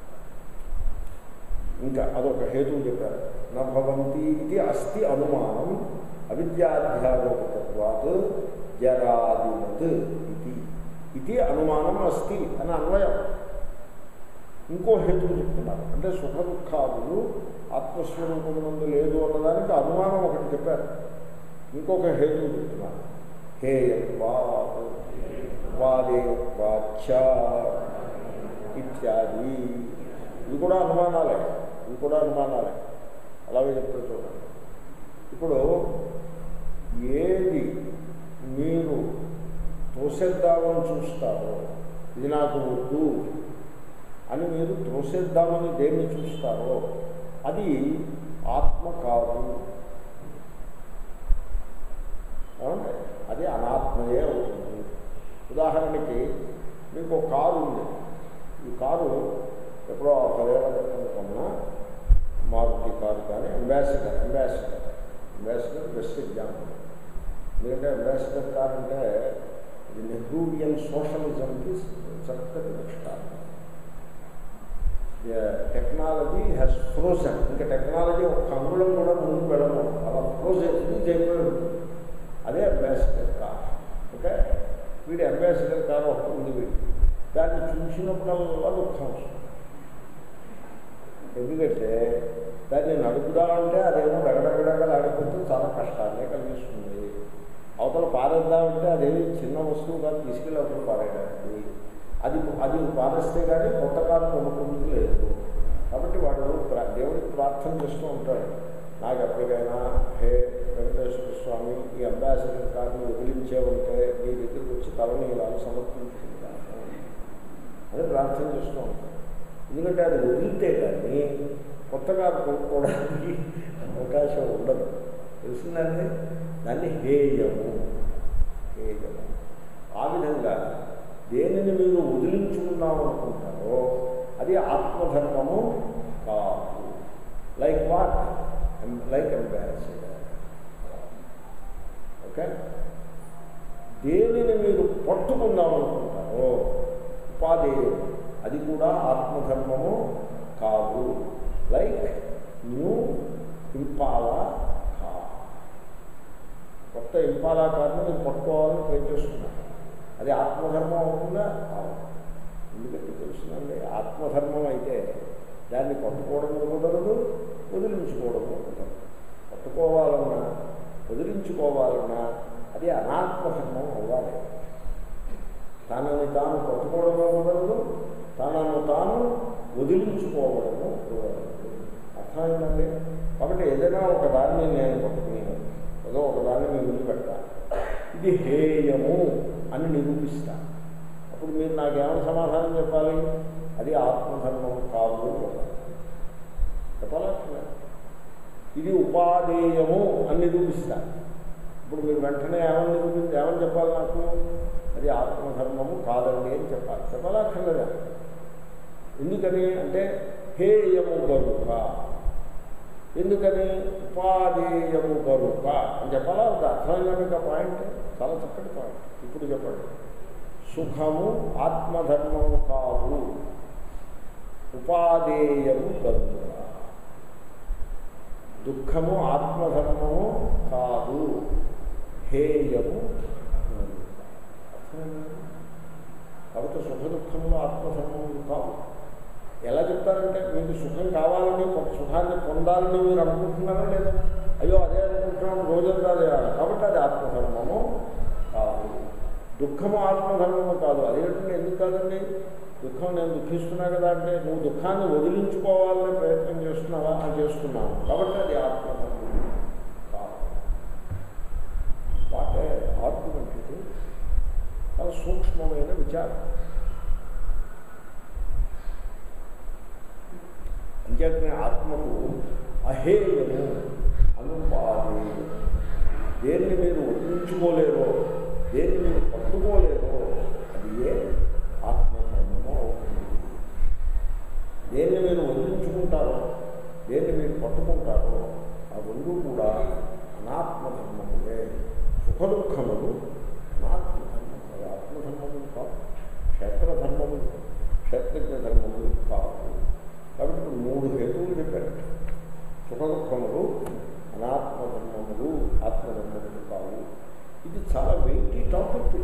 ఇంకా అదొక హేతువు చెప్పారు నభవంతి ఇది అస్తి అనుమానం అవిద్యాధ్యారోపితత్వాత్ జరాదివత్ ఇది ఇది అనుమానం అస్తి అని అన్వయం ఇంకో హేతువు చెప్తున్నారు అంటే సుఖ దుఃఖాదులు ఆత్మస్వరూపమునందు లేదు అన్నదానికి అనుమానం ఒకటి చెప్పారు ఇంకొక హేతువు చెప్తున్నారు హేయత్వాత్ వాదేయత్వాచ ఇత్యాది ఇవి కూడా అనుమానాలే ఇవి కూడా అనుమానాలే అలాగే చెప్తారు చూడండి ఇప్పుడు ఏది మీరు తోసేద్దామని చూస్తారో ఇది నాకు వద్దు అని మీరు త్రోసేద్దామని దేన్ని చూస్తారో అది ఆత్మ కాదు ఏమండి అది అనాత్మయే అవుతుంది ఉదాహరణకి మీకు ఒక కారు ఉంది ఈ కారు ఎప్పుడో పదేళ్ల క్రితం కొన్నా మారుతి కారు కానీ ambassador ambassador ambassador best example ఎందుకంటే అంబాసిడర్ కార్ అంటే ఇది నెహ్రూవియన్ సోషలిజంకి చక్కటి దృష్టాంతం టెక్నాలజీ హ్యాస్ ఫ్రోజన్ ఇంకా టెక్నాలజీ ఒక అంగుళం కూడా ముందుకు వెళ్ళము అలా ఫ్రోజన్ ఇది అయిపోయి ఉంటుంది అదే అంబాసిడర్ కార్ ఓకే వీడి అంబాసిడర్ కార్ ఒకటి ఉంది వీడి దాన్ని చూసినప్పుడల్లా దుఃఖం వస్తుంది ఎందుకంటే దాన్ని నడుపుదామంటే అదేమో రగడగడగలాడిపోతే చాలా కష్టాన్ని కలిగిస్తుంది అవతల పారేద్దామంటే అదేమి చిన్న వస్తువు కాదు తీసుకెళ్ళి అవతల పారేయడానికి అది అది పారేస్తే కానీ కొత్త కాలం కొనుక్కుంటూ లేదు కాబట్టి వాడు ప్రా- దేవుడికి ప్రార్థన చేస్తూ ఉంటాడు నాకు ఎప్పటికైనా హే వెంకటేశ్వర స్వామి ఈ అంబాసిడర్ కార్డుని వదిలించేవంటే మీ దగ్గరికి వచ్చి తలనీలాలు సమర్పించుకుంటాను అని ప్రార్థన చేస్తూ ఉంటాడు ఎందుకంటే అది వదిలితే కానీ కొత్తగా కొనుక్కోవడానికి అవకాశం ఉండదు తెలిసిందండి దాన్ని హేయము హేయము ఆ విధంగా దేనిని మీరు వదిలించుకుందాం అనుకుంటారో అది ఆత్మధర్మము కాదు like what like ambassador okay దేనిని మీరు పట్టుకుందాం అనుకుంటారో ఉపాధేయం అది కూడా ఆత్మధర్మము కాదు లైక్ న్యూ ఇంపాలా కార్ కొత్త ఇంపాలా కార్ని మీరు పట్టుకోవాలని ట్రై చేస్తున్నారు అది ఆత్మధర్మం అవుతుందా కాదు ఎందుకంటే తెలుస్తుందండి ఆత్మధర్మం అయితే దాన్ని పట్టుకోవడం కుదరదు వదిలించుకోవడం కుదరదు పట్టుకోవాలన్నా వదిలించుకోవాలన్నా అది అనాత్మధర్మం అవ్వాలి తనని తాను పట్టుకోవడము కుదరదు తనను తాను వదిలించుకోవడము కుదరదు అర్థమైందండి కాబట్టి ఏదైనా ఒక దాన్ని నేను పట్టుకుని ఏదో ఒక దాన్ని నేను వదిలిపెడతా ఇది హేయము అని నిరూపిస్తా అప్పుడు మీరు నాకేమైనా సమాధానం చెప్పాలి అది ఆత్మధర్మం కాదు అని చెప్పాలి చెప్పాలా అక్కర్లేదా? ఇది ఉపాధేయము అని నిరూపిస్తా ఇప్పుడు మీరు వెంటనే ఏమని నిరూపించి ఏమని చెప్పాలి నాకు అది ఆత్మధర్మము కాదండి అని చెప్పాలి చెప్పాలా అక్కర్లేదా ఎందుకని అంటే హేయము గరుక ఎందుకని ఉపాధేయము గరుక అని చెప్పాలా అది అర్థమైనా పాయింట్ చాలా చక్కటి పాయింట్ ఇప్పుడు చెప్పండి సుఖము ఆత్మధర్మము కాదు ఉపాధేయము గరుక దుఃఖము ఆత్మధర్మము కాదు హేయము గరుక. అర్థమైందా? కాబట్టి సుఖ దుఃఖములు ఆత్మధర్మములు కావు ఎలా చెప్తారంటే మీకు సుఖం కావాలని ఒక సుఖాన్ని పొందాలని మీరు అనుకుంటున్నారా లేదా అయ్యో అదే అనుకుంటున్నాం రోజంతా అదే కాబట్టి అది ఆత్మధర్మము కాదు దుఃఖము ఆత్మధర్మము కాదు అదేంటంటే ఎందుకు కాదండి దుఃఖం నేను దుఃఖిస్తున్నా కదా అంటే నువ్వు దుఃఖాన్ని వదిలించుకోవాలని ప్రయత్నం చేస్తున్నావా అని చేస్తున్నావు కాబట్టి అది ఆత్మధర్మం కాదు వాటే ఆర్గ్యుమెంట్ ఇది చాలా సూక్ష్మమైన విచారం అంచేతనే ఆత్మకు అహేయము అనుపాది దేన్ని మీరు వదిలించుకోలేరో దేన్ని మీరు పట్టుకోలేరో అది ఏ ఆత్మధర్మము అవుతుంది దేన్ని మీరు వదిలించుకుంటారో దేన్ని మీరు పట్టుకుంటారో ఆ రెండు కూడా అనాత్మధర్మములే సుఖ దుఃఖములు అనాత్మధర్మములు ఆత్మధర్మములు కాదు క్షేత్రధర్మములు క్షేత్రజ్ఞ ధర్మములు కాదు కాబట్టి ఇప్పుడు మూడు హేతువులు చెప్పారు సుఖ దుఃఖములు అనాత్మధర్మములు ఆత్మధర్మములు కావు ఇది చాలా వెయిటీ టాపిక్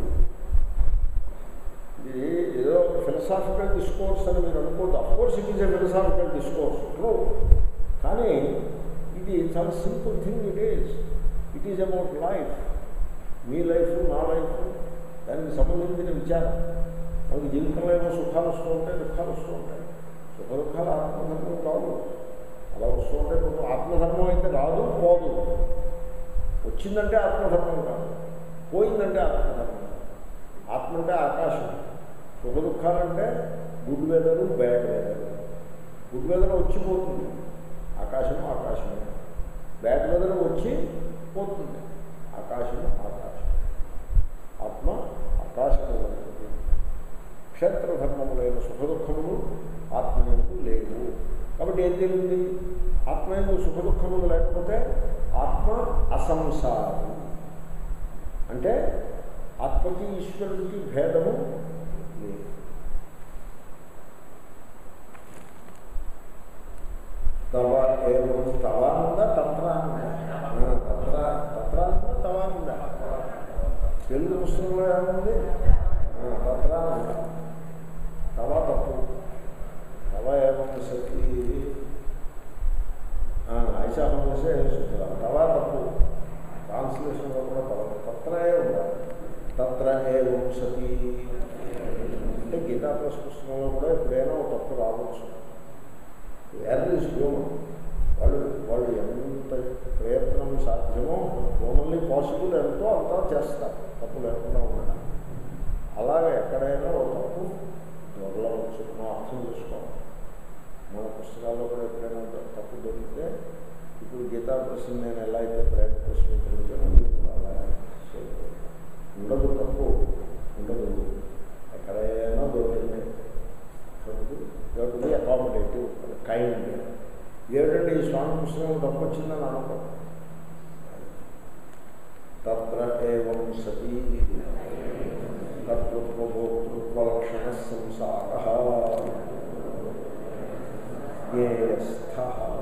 ఇది ఏదో ఫిలసాఫికల్ డిస్కోర్స్ అని మీరు అనుకోవద్దు of course it is a philosophical discourse true కానీ ఇది చాలా simple thing it is it is about life మీ లైఫ్ నా లైఫ్ దానికి సంబంధించిన విచారం మనకి జీవితంలో ఏమో సుఖాలు వస్తూ ఉంటాయి దుఃఖాలు వస్తూ ఉంటాయి సుఖ దుఃఖాలు ఆత్మధర్మం కాదు అలా వస్తూ ఉంటాయి కొంచెం ఆత్మధర్మం అయితే రాదు పోదు వచ్చిందంటే ఆత్మధర్మం కాదు పోయిందంటే ఆత్మధర్మం ఆత్మ అంటే ఆకాశం సుఖ దుఃఖాలంటే good weather bad weather good weather వచ్చిపోతుంది ఆకాశము ఆకాశమే బ్యాడ్ వెదర్ వచ్చి పోతుంది ఆకాశము ఆకాశం ఆత్మ ఆకాశము వంటిది. క్షేత్రధర్మములైన సుఖ దుఃఖములు ఆత్మయందు లేవు కాబట్టి ఏం తెలియంది ఆత్మయందు సుఖ దుఃఖములు లేకపోతే ఆత్మ అసంసారం అంటే ఆత్మకి ఈశ్వరుడికి భేదము లేదు తవ ఏవం తవ ఉందా తత్ర ఉందా ఆ, తత్ర తత్ర ఉందా తవ ఉందా తెలుగు పుస్తకంలో ఏముంది ఆ, తత్ర ఉందా తవ తప్పు తవ ఏవం సతి ఐశాహం చేసే తవ తప్పు ట్రాన్స్లేషన్లో కూడా తవ తత్రయే ఉండాలి తత్ర ఏవం సతి అంటే గీతా ప్లస్ పుస్తకంలో కూడా ఎప్పుడైనా ఒక తప్పు రావచ్చు యావరేజ్ హ్యూమన్ వాళ్ళు వాళ్ళు ఎంత ప్రయత్నం సాధ్యమో ఓన్లీ పాసిబుల్ ఎంతో అంతా చేస్తారు తప్పు లేకుండా ఉండడం అలాగే ఎక్కడైనా ఒక తప్పు దొరలవచ్చు మనం అర్థం చేసుకోవాలి మన పుస్తకాల్లో కూడా ఎప్పుడైనా తప్పు దొరికితే ఇప్పుడు గీతా ప్రశ్న నేను ఎలా అయితే ప్రేమ ప్రశ్న దొరికితే మీరు కూడా అలాగే చేయకూడదు. ఉండదు తప్పు ఉండదు ఎక్కడైనా దొరికింది కాబట్టి అకామిడేటివ్ కైండ్ ఏమిటంటే ఈ స్వామి పుస్తకం తప్పు వచ్చిందని అనుకో తత్ర ఏవం సతీ కర్తృత్వభోక్తృత్వలక్షణ సంసార జ్ఞేయస్థ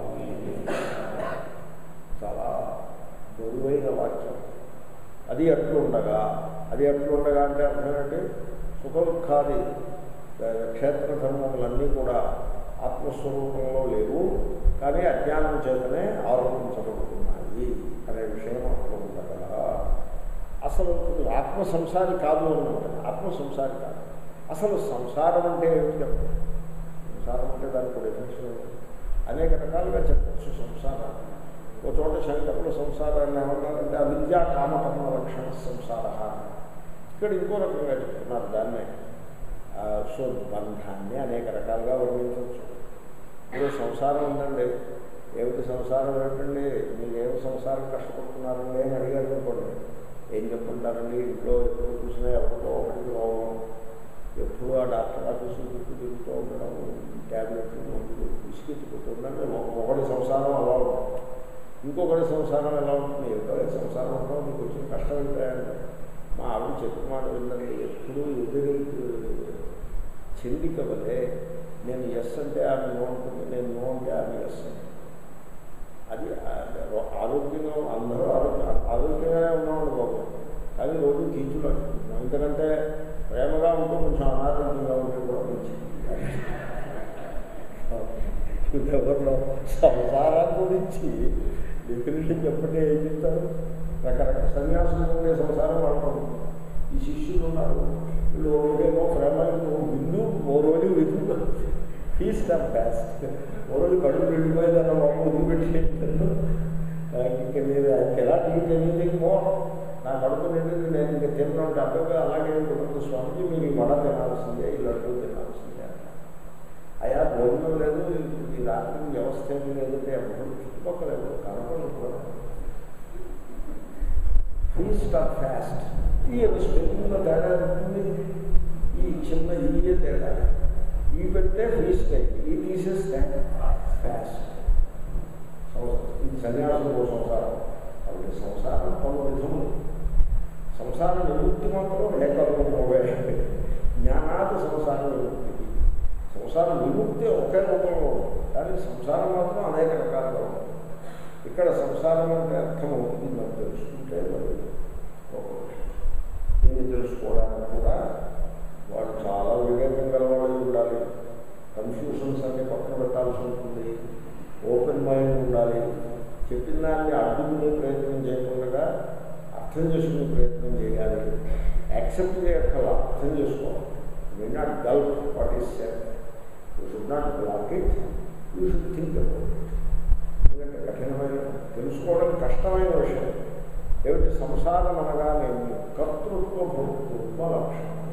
చాలా బరువైన వాక్యం అది అట్లుండగా అది అట్లుండగా అంటే అర్థం ఏంటి సుఖ దుఃఖాది క్షేత్ర ధర్మములన్నీ కూడా ఆత్మస్వరూపంలో లేవు కానీ అజ్ఞానం చేతనే ఆరోపించబడుతున్నాయి అనే విషయం అక్కడ ఉండగా అసలు ఆత్మ సంసారి కాదు అన్నమాట ఆత్మ సంసారి కాదు అసలు సంసారం అంటే ఏమిటి చెప్పండి సంసారం అంటే దానికి డెఫినేషన్ అనేక రకాలుగా చెప్పచ్చు సంసారాన్ని ఒక చోట శంకరులు సంసారాన్ని ఏమన్నారంటే అవిద్యా కామకర్మ లక్షణ సంసార ఇక్కడ ఇంకో రకంగా చెప్తున్నారు దాన్నే ఆ, సో బంధాన్ని అనేక రకాలుగా వర్ణించవచ్చు ఇప్పుడు సంసారం ఉందండి ఏమిటి సంసారం ఏమిటండి మీరు ఏమి సంసారం కష్టపడుతున్నారండి అని అడిగారు అనుకోండి ఏం చెప్పుకుంటారండి ఇంట్లో ఎప్పుడు చూసినా ఎవరితో ఒకటికి రోగం ఎప్పుడు ఆ డాక్టర్ ఆఫీసు చుట్టూ తిరుగుతూ ఉండడం ట్యాబ్లెట్లు మందులు విసిగెత్తిపోతుందంటే ఒకటి సంసారం అలా ఉంటుంది ఇంకొకటి సంసారం ఎలా ఉంటుంది ఏదో సంసారం ఉంటాం మీకు వచ్చిన కష్టం ఏంటంటే మా ఆవిడ చెప్పిన మాట విందండి ఎప్పుడు ఎదురు చెందిక వలె నేను ఎస్ అంటే ఆమె నో ఉంటుంది నేను నో అంటే ఆమె ఎస్ అంటే అది ఆ- ఆరోగ్యంగా అందరూ ఆరోగ్య ఆరోగ్యంగానే ఉన్నామండి బాబు కానీ రోజు కీచులు అంటున్నాం ఎందుకంటే ప్రేమగా ఉంటూ కొంచెం అనారోగ్యంగా ఉంటే కూడా మంచిది ఎవరిలో సంసారం గురించి డెఫినేషన్ చెప్పండి ఏం చెప్తారు రకరకాల సన్యాసులు ఉండే సంసారం వాళ్ళకు ఈ శిష్యులు ఉన్నారు వీళ్ళు ఒకరికేమో ప్రేమ విందు ఓ రోజు విందు ఫీస్ట్ ఆఫ్ బ్యాస్ట్ ఓ రోజు కడుపు వెళ్ళిపోయిందన్న బాబు వదిలిపెట్టి ఇంకా నేను ఎలా టీచ్ ఎనీథింగ్ మోర్ నా కడుపు నిండింది నేను ఇంకా తిన్నాను అబ్బాయి అలాగే కుటుంబ స్వామిజీ మీరు ఈ వడ తినాల్సిందే ఈ లడ్డు తినాల్సిందే అంటారు. అయా భోజనం లేదు ఈ రాత్రి వ్యవస్థ ఏమీ లేదంటే ఎవరు చుట్టుపక్కల ఎవరు కనపడరు కూడా ఫీస్ట్ ఆఫ్ ఫాస్ట్ ఈ స్పెల్లింగ్లో తేడా ఉంటుంది ఈ చిన్న ఇయే తేడా ఈ పెడితే ఫీస్ట్ అయింది ఈ తీసేస్తే ఫాస్ట్ ఇది సన్యాసం ఓ సంసారం కాబట్టి సంసారం పలు విధములు సంసార నివృత్తి మాత్రం ఏకరూపమే జ్ఞానాది సంసార నివృత్తి సంసార విముక్తి ఒకే రూపంలో ఉంటుంది కానీ సంసారం మాత్రం అనేక రకాలుగా ఉంటుంది ఇక్కడ సంసారం అంటే అర్థం అవుతుంది మనం తెలుసుకుంటే మరి ఒక విషయం. దీన్ని తెలుసుకోవడానికి కూడా వాడు చాలా వివేకం గలవాడు ఉండాలి కన్ఫ్యూషన్స్ అన్ని పక్కన పెట్టాల్సి ఉంటుంది ఓపెన్ మైండ్ ఉండాలి చెప్పిన దాన్ని అడ్డుకునే ప్రయత్నం చేయకుండా అర్థం చేసుకునే ప్రయత్నం చేయాలి యాక్సెప్ట్ చేయక్కల అర్థం చేసుకోవాలి may not gulp what is said you should not block it you should think about it ఎందుకంటే కఠినమైన తెలుసుకోవడం కష్టమైన విషయం ఏమిటి సంసారం అనగానే కర్తృత్వ భోక్తృత్వ లక్షణం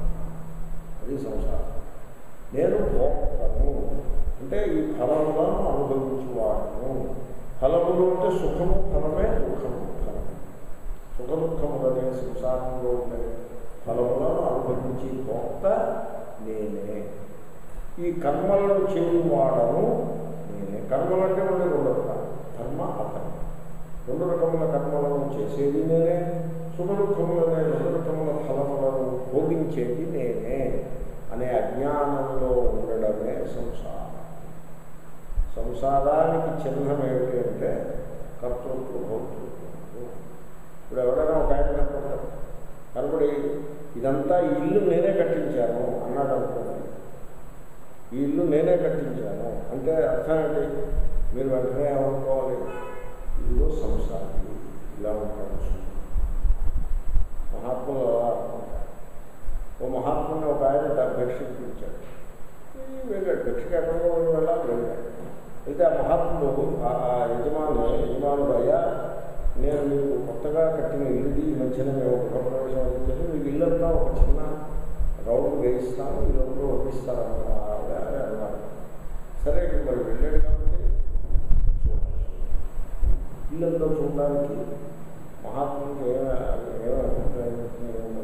అది సంసారం నేను భోక్తను అంటే ఈ ఫలములను అనుభవించువాడను ఫలములు అంటే సుఖము ఫలమే దుఃఖము ఫలమే సుఖ దుఃఖములనే సంసారంలో ఉండే ఫలములను అనుభవించి భోక్త నేనే ఈ కర్మలను చేయువాడను నేనే కర్మలు అంటే ఉండే రెండు రకాలు కర్మ అకర్మ రెండు రకముల కర్మలను చేసేది నేనే సుఖ దుఃఖములనే రెండు రకముల ఫలములను భోగించేది నేనే అనే అజ్ఞానంలో ఉండడమే సంసారం సంసారానికి చిహ్నం ఏమిటి అంటే కర్తృత్వ భోక్తృత్వం ఇప్పుడు ఎవరైనా ఒక ఆయన కనపడతారు కనపడి ఇదంతా ఈ ఇల్లు నేనే కట్టించాను అన్నాడు అనుకోండి ఈ ఇల్లు నేనే కట్టించాను అంటే అర్థం ఏంటి మీరు వెంటనే ఏమనుకోవాలి ఇదిగో సంసారం ఇలా ఉంటాడు మహాత్ములు అలా అనుకుంటారు ఓ మహాత్ముని ఒక ఆయన దా- భిక్షకు పిలిచాడు ఈ వెళ్ళాడు భిక్షకు ఎక్కడికో వెళ్ళాలి వెళ్ళాడు అయితే ఆ మహాత్ముడు ఆ ఆ యజమాని యజమానుడు అయ్యా నేను మీకు కొత్తగా కట్టిన ఇల్లుది ఈ మధ్యన మేము ఒక ప్రవేశం అందించాను మీకు ఇల్లంతా ఒక చిన్న రౌండ్ వేయిస్తాను ఈ రౌండ్లో వడ్డిస్తాను ఆవిడ అని అన్నాడు సరే ఇక్కడ మరి వెళ్ళాడు కాబట్టి చూడాలి. ఇల్లంతా చూడడానికి మహాత్ముడికి ఏమైనా ఏమైనా అభిప్రాయం ఏమో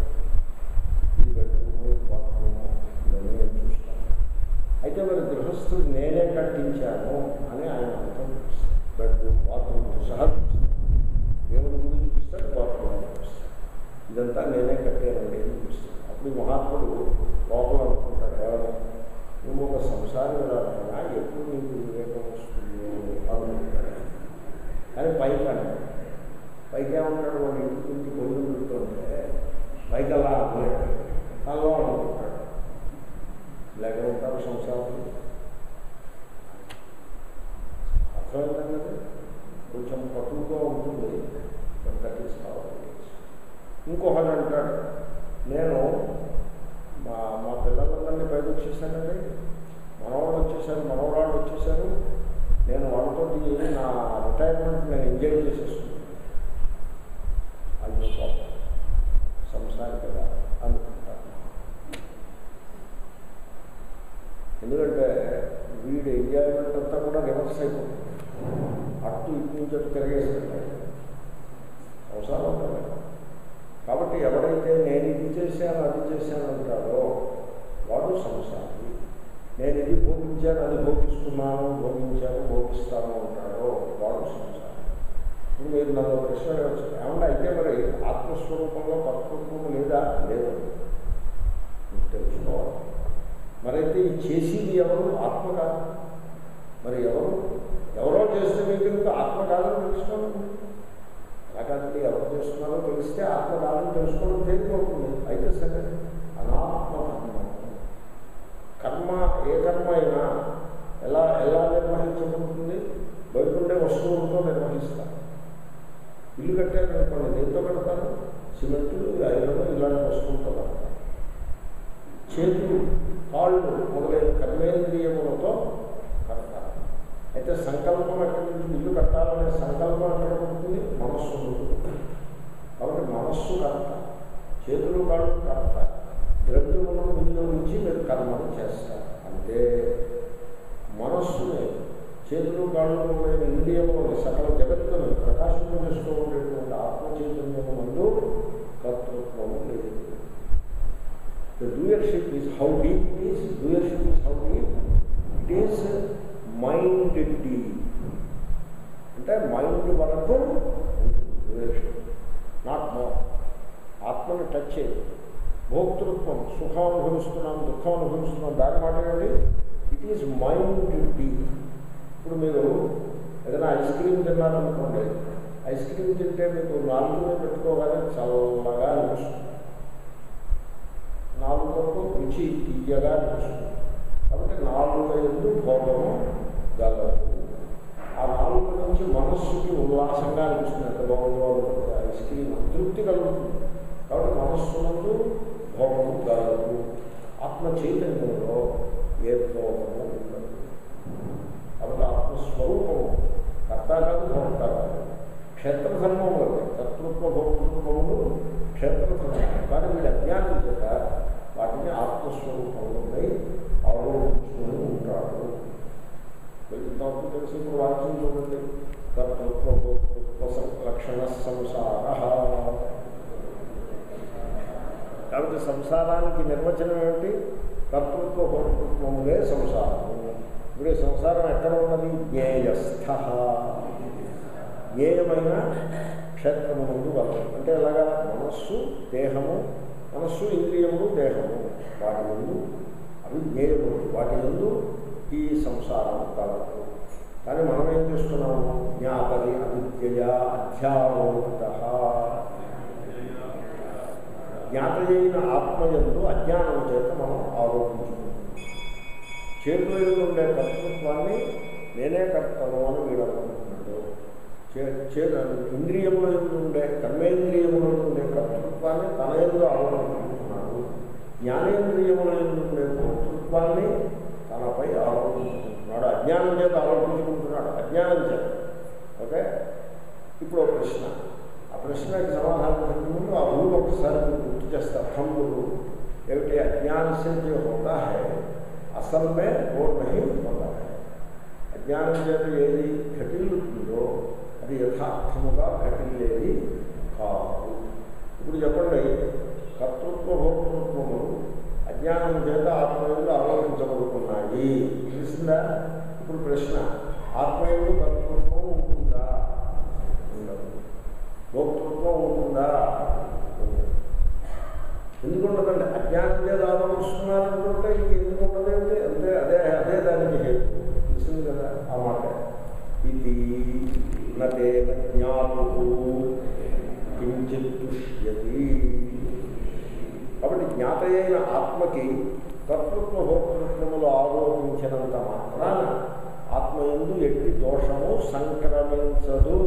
ఇది బెడ్రూము బాత్రూము ఇవన్నీ నేను చూస్తాను అయితే మరి గృహస్థుడు నేనే కట్టించాను అని ఆయన అర్థం చేస్తాడు బెడ్రూమ్ బాత్రూమ్ సహా చూస్తాడు దేవుడు ముందు చూపిస్తాడు బాత్రూమ్ చూపిస్తాడు ఇదంతా నేనే కట్టానండి అని చూపిస్తాడు అప్పుడు ఈ మహాత్ముడు లోపల అనుకుంటాడు ఎవరు నువ్వు ఒక సంసారం రానా ఎప్పుడు నీకు వివేకం వస్తుంది అనుకుంటాడు కానీ పైకి అన్నాడు పైకి ఏమన్నాడు వాడు ఇంటికి ఇంటి కొడుకు పెడుతుంటే పైకి అలా అన్నాడు అలా అనుకుంటాడు ఇలాగే ఉంటారు సంసారం అర్థమైందండి కొంచెం పట్టుగా ఉంటుంది దట్ ఈస్ ఇంకొకటి అంటాడు నేను మా మా పిల్లలందరినీ పైకి వచ్చేసానండి మనవాళ్ళు వచ్చేసారు మనవరాళ్ళు వచ్చేసారు నేను వాళ్ళతో నా రిటైర్మెంట్ నేను ఎంజాయ్ చేసేస్తున్నాను అది పాపం సంసారికగా అనుకుంటాను ఎందుకంటే వీడి ఎంజాయ్మెంట్ అంతా కూడా రివర్స్ అయిపోతుంది అటు ఇటు నుంచి అటు తిరగేస్తుంటాయి అవసరం ఉంటుంది కాబట్టి ఎవడైతే నేను ఇది చేశాను అది చేశాను అంటాడో వాడు సంసారి నేను ఇది భోగించాను అది భోగిస్తున్నాను భోగించాను భోగిస్తాను అంటాడో వాడు సంసారి ఇప్పుడు మీరు నన్ను ప్రశ్న అడగచ్చు ఏమన్నా అయితే మరి ఆత్మస్వరూపంలో కర్తృత్వం లేదా లేదు మీకు తెలుసుకోవాలి మరైతే ఈ చేసేది ఎవరు ఆత్మ కాదు మరి ఎవరు ఎవరో చేస్తే మీకు ఎందుకు ఆత్మ కాదని తెలుసుకోవాలి అలా కాదండి ఎవరు చేస్తున్నారో తెలిస్తే ఆత్మ కాదని తెలుసుకోవడం తేలిపోతుంది అయితే సరే అనాత్మ కర్మ కర్మ ఏ కర్మ అయినా ఎలా ఎలా నిర్వహించబడుతుంది బయట ఉండే వస్తువులతో నిర్వహిస్తారు ఇల్లు కట్టారనుకోండి దేంతో కడతారు సిమెంటు ఐరన్ ఇలాంటి వస్తువులతో కడతారు చేతులు కాళ్ళు మొదలైన కర్మేంద్రియములతో కడతారు అయితే సంకల్పం ఎక్కడి నుంచి ఇల్లు కట్టాలనే సంకల్పం ఎక్కడ ఉంటుంది మనస్సు ఉంటుంది కాబట్టి మనస్సు కర్త చేతులు కాళ్ళు కర్త ద్రవ్యములను వినియోగించి మీరు కర్మను చేస్తారు అంటే మనస్సుని చేతులు కాళ్ళు మొదలైన ఇంద్రియములను సకల జగత్తును ప్రకాశింపజేస్తూ ఉండేటువంటి ఆత్మ చైతన్యము నందు కర్తృత్వము లేదు The doership is how deep it is. Doership is how deep. It is mind deep. అంటే మైండ్ వరకు డూయర్షిప్ నాట్ మోర్ ఆత్మని టచ్ చేయదు భోక్తృత్వం సుఖం అనుభవిస్తున్నాం దుఃఖం అనుభవిస్తున్నాం దాని మాట ఏంటి ఇట్ ఈజ్ మైండ్ డీప్ ఇప్పుడు మీరు ఏదైనా ఐస్ క్రీమ్ తిన్నారనుకోండి ఐస్ క్రీమ్ తింటే మీకు నాలుగు మీద పెట్టుకోగానే చల్లగా అనిపిస్తుంది నాలుగుకు రుచి తీయగా అనిపిస్తుంది కాబట్టి నాలుగు ఎందు భోగము గలదు ఆ నాలుగు నుంచి మనస్సుకి ఉల్లాసంగా అనిపిస్తుంది ఎంత బాగుందో అనుకుంటే ఐస్ క్రీమ్ తృప్తి కలుగుతుంది కాబట్టి మనస్సునందు భోగము గలదు ఆత్మ చైతన్యంలో ఏ భోగము ఉండదు కాబట్టి ఆత్మస్వరూపము కర్త కాదు భోక్త కాదు క్షేత్రధర్మములు కర్తృత్వ భోక్తృత్వములు క్షేత్రధర్మం కానీ వీడి అజ్ఞానం చేత వాటిని ఆత్మస్వరూపంలోనే ఆరోపించుకుని ఉంటాడు ఇంతవరకు తెలిసి ఇప్పుడు వాక్యం చూడండి కర్తృత్వ భోక్తృత్వ సం- లక్షణ సంసార కాబట్టి సంసారానికి నిర్వచనం ఏమిటి కర్తృత్వ భోక్తృత్వములే సంసారము ఇప్పుడు ఈ సంసారం ఎక్కడ ఉన్నది జ్ఞేయస్థ జ్ఞేయమైన క్షేత్రము ముందు వలన అంటే ఎలాగా మనస్సు దేహము మనస్సు ఇంద్రియములు దేహము వాటి ముందు అవి జ్ఞేయములు వాటి ముందు ఈ సంసారం కలదు కానీ మనం ఏం చేస్తున్నాము జ్ఞాపరి అవిద్య అధ్యారోపిత జ్ఞాత అయిన ఆత్మయందు అజ్ఞానం చేత మనం ఆరోపించుకుంటున్నాం చేతులు ఉండే కర్తృత్వాన్ని నేనే కర్తను అని వీడు అనుకుంటున్నాడు చే- చే ఇంద్రియముల ఎందు ఉండే కర్మేంద్రియముల ఎందు ఉండే కర్తృత్వాన్ని తన ఎందు ఆరోపించుకుంటున్నాడు జ్ఞానేంద్రియముల ఎందు ఉండే కర్తృత్వాన్ని తనపై ఆరోపించుకుంటున్నాడు అజ్ఞానం చేత ఆరోపించుకుంటున్నాడు అజ్ఞానం చేత ఓకే ఇప్పుడు ఒక ప్రశ్న ఆ ప్రశ్నకి సమాధానం చెప్పే ముందు ఆ రూల్ ఒకసారి మీరు గుర్తు చేస్తారు హంగులు ఏమిటి అజ్ఞాन से जो होता है అసలు మే वो नहीं होता है అజ్ఞానం చేత ఏది ఘటిల్లుతుందో అది యథార్థముగా ఘటిల్లేది కాదు ఇప్పుడు చెప్పండి కర్తృత్వ భోక్తృత్వములు అజ్ఞానం చేత ఆత్మయంలో ఆలోచించబడుతున్నాయి తెలిసిందా ఇప్పుడు ప్రశ్న ఆత్మయంలో కర్తృత్వం ఉంటుందా ఉండదు భోక్తృత్వం ఉంటుందా ఉండదు ఎందుకుంటుందంటే అజ్ఞానం చేత ఆలోచిస్తున్నారనుకుంటే ఇంక ఎందుకు ఉండదేంటి అంతే అదే అదే దానికి హేతు తెలిసింది కదా ఆ మాట ఇది నదేన జ్ఞాతు కించిత్ దుష్యతి కాబట్టి జ్ఞాత అయిన ఆత్మకి కర్తృత్వ భోక్తృత్వములు ఆరోపించినంత మాత్రాన ఆత్మయందు ఎట్టి దోషము సంక్రమించదు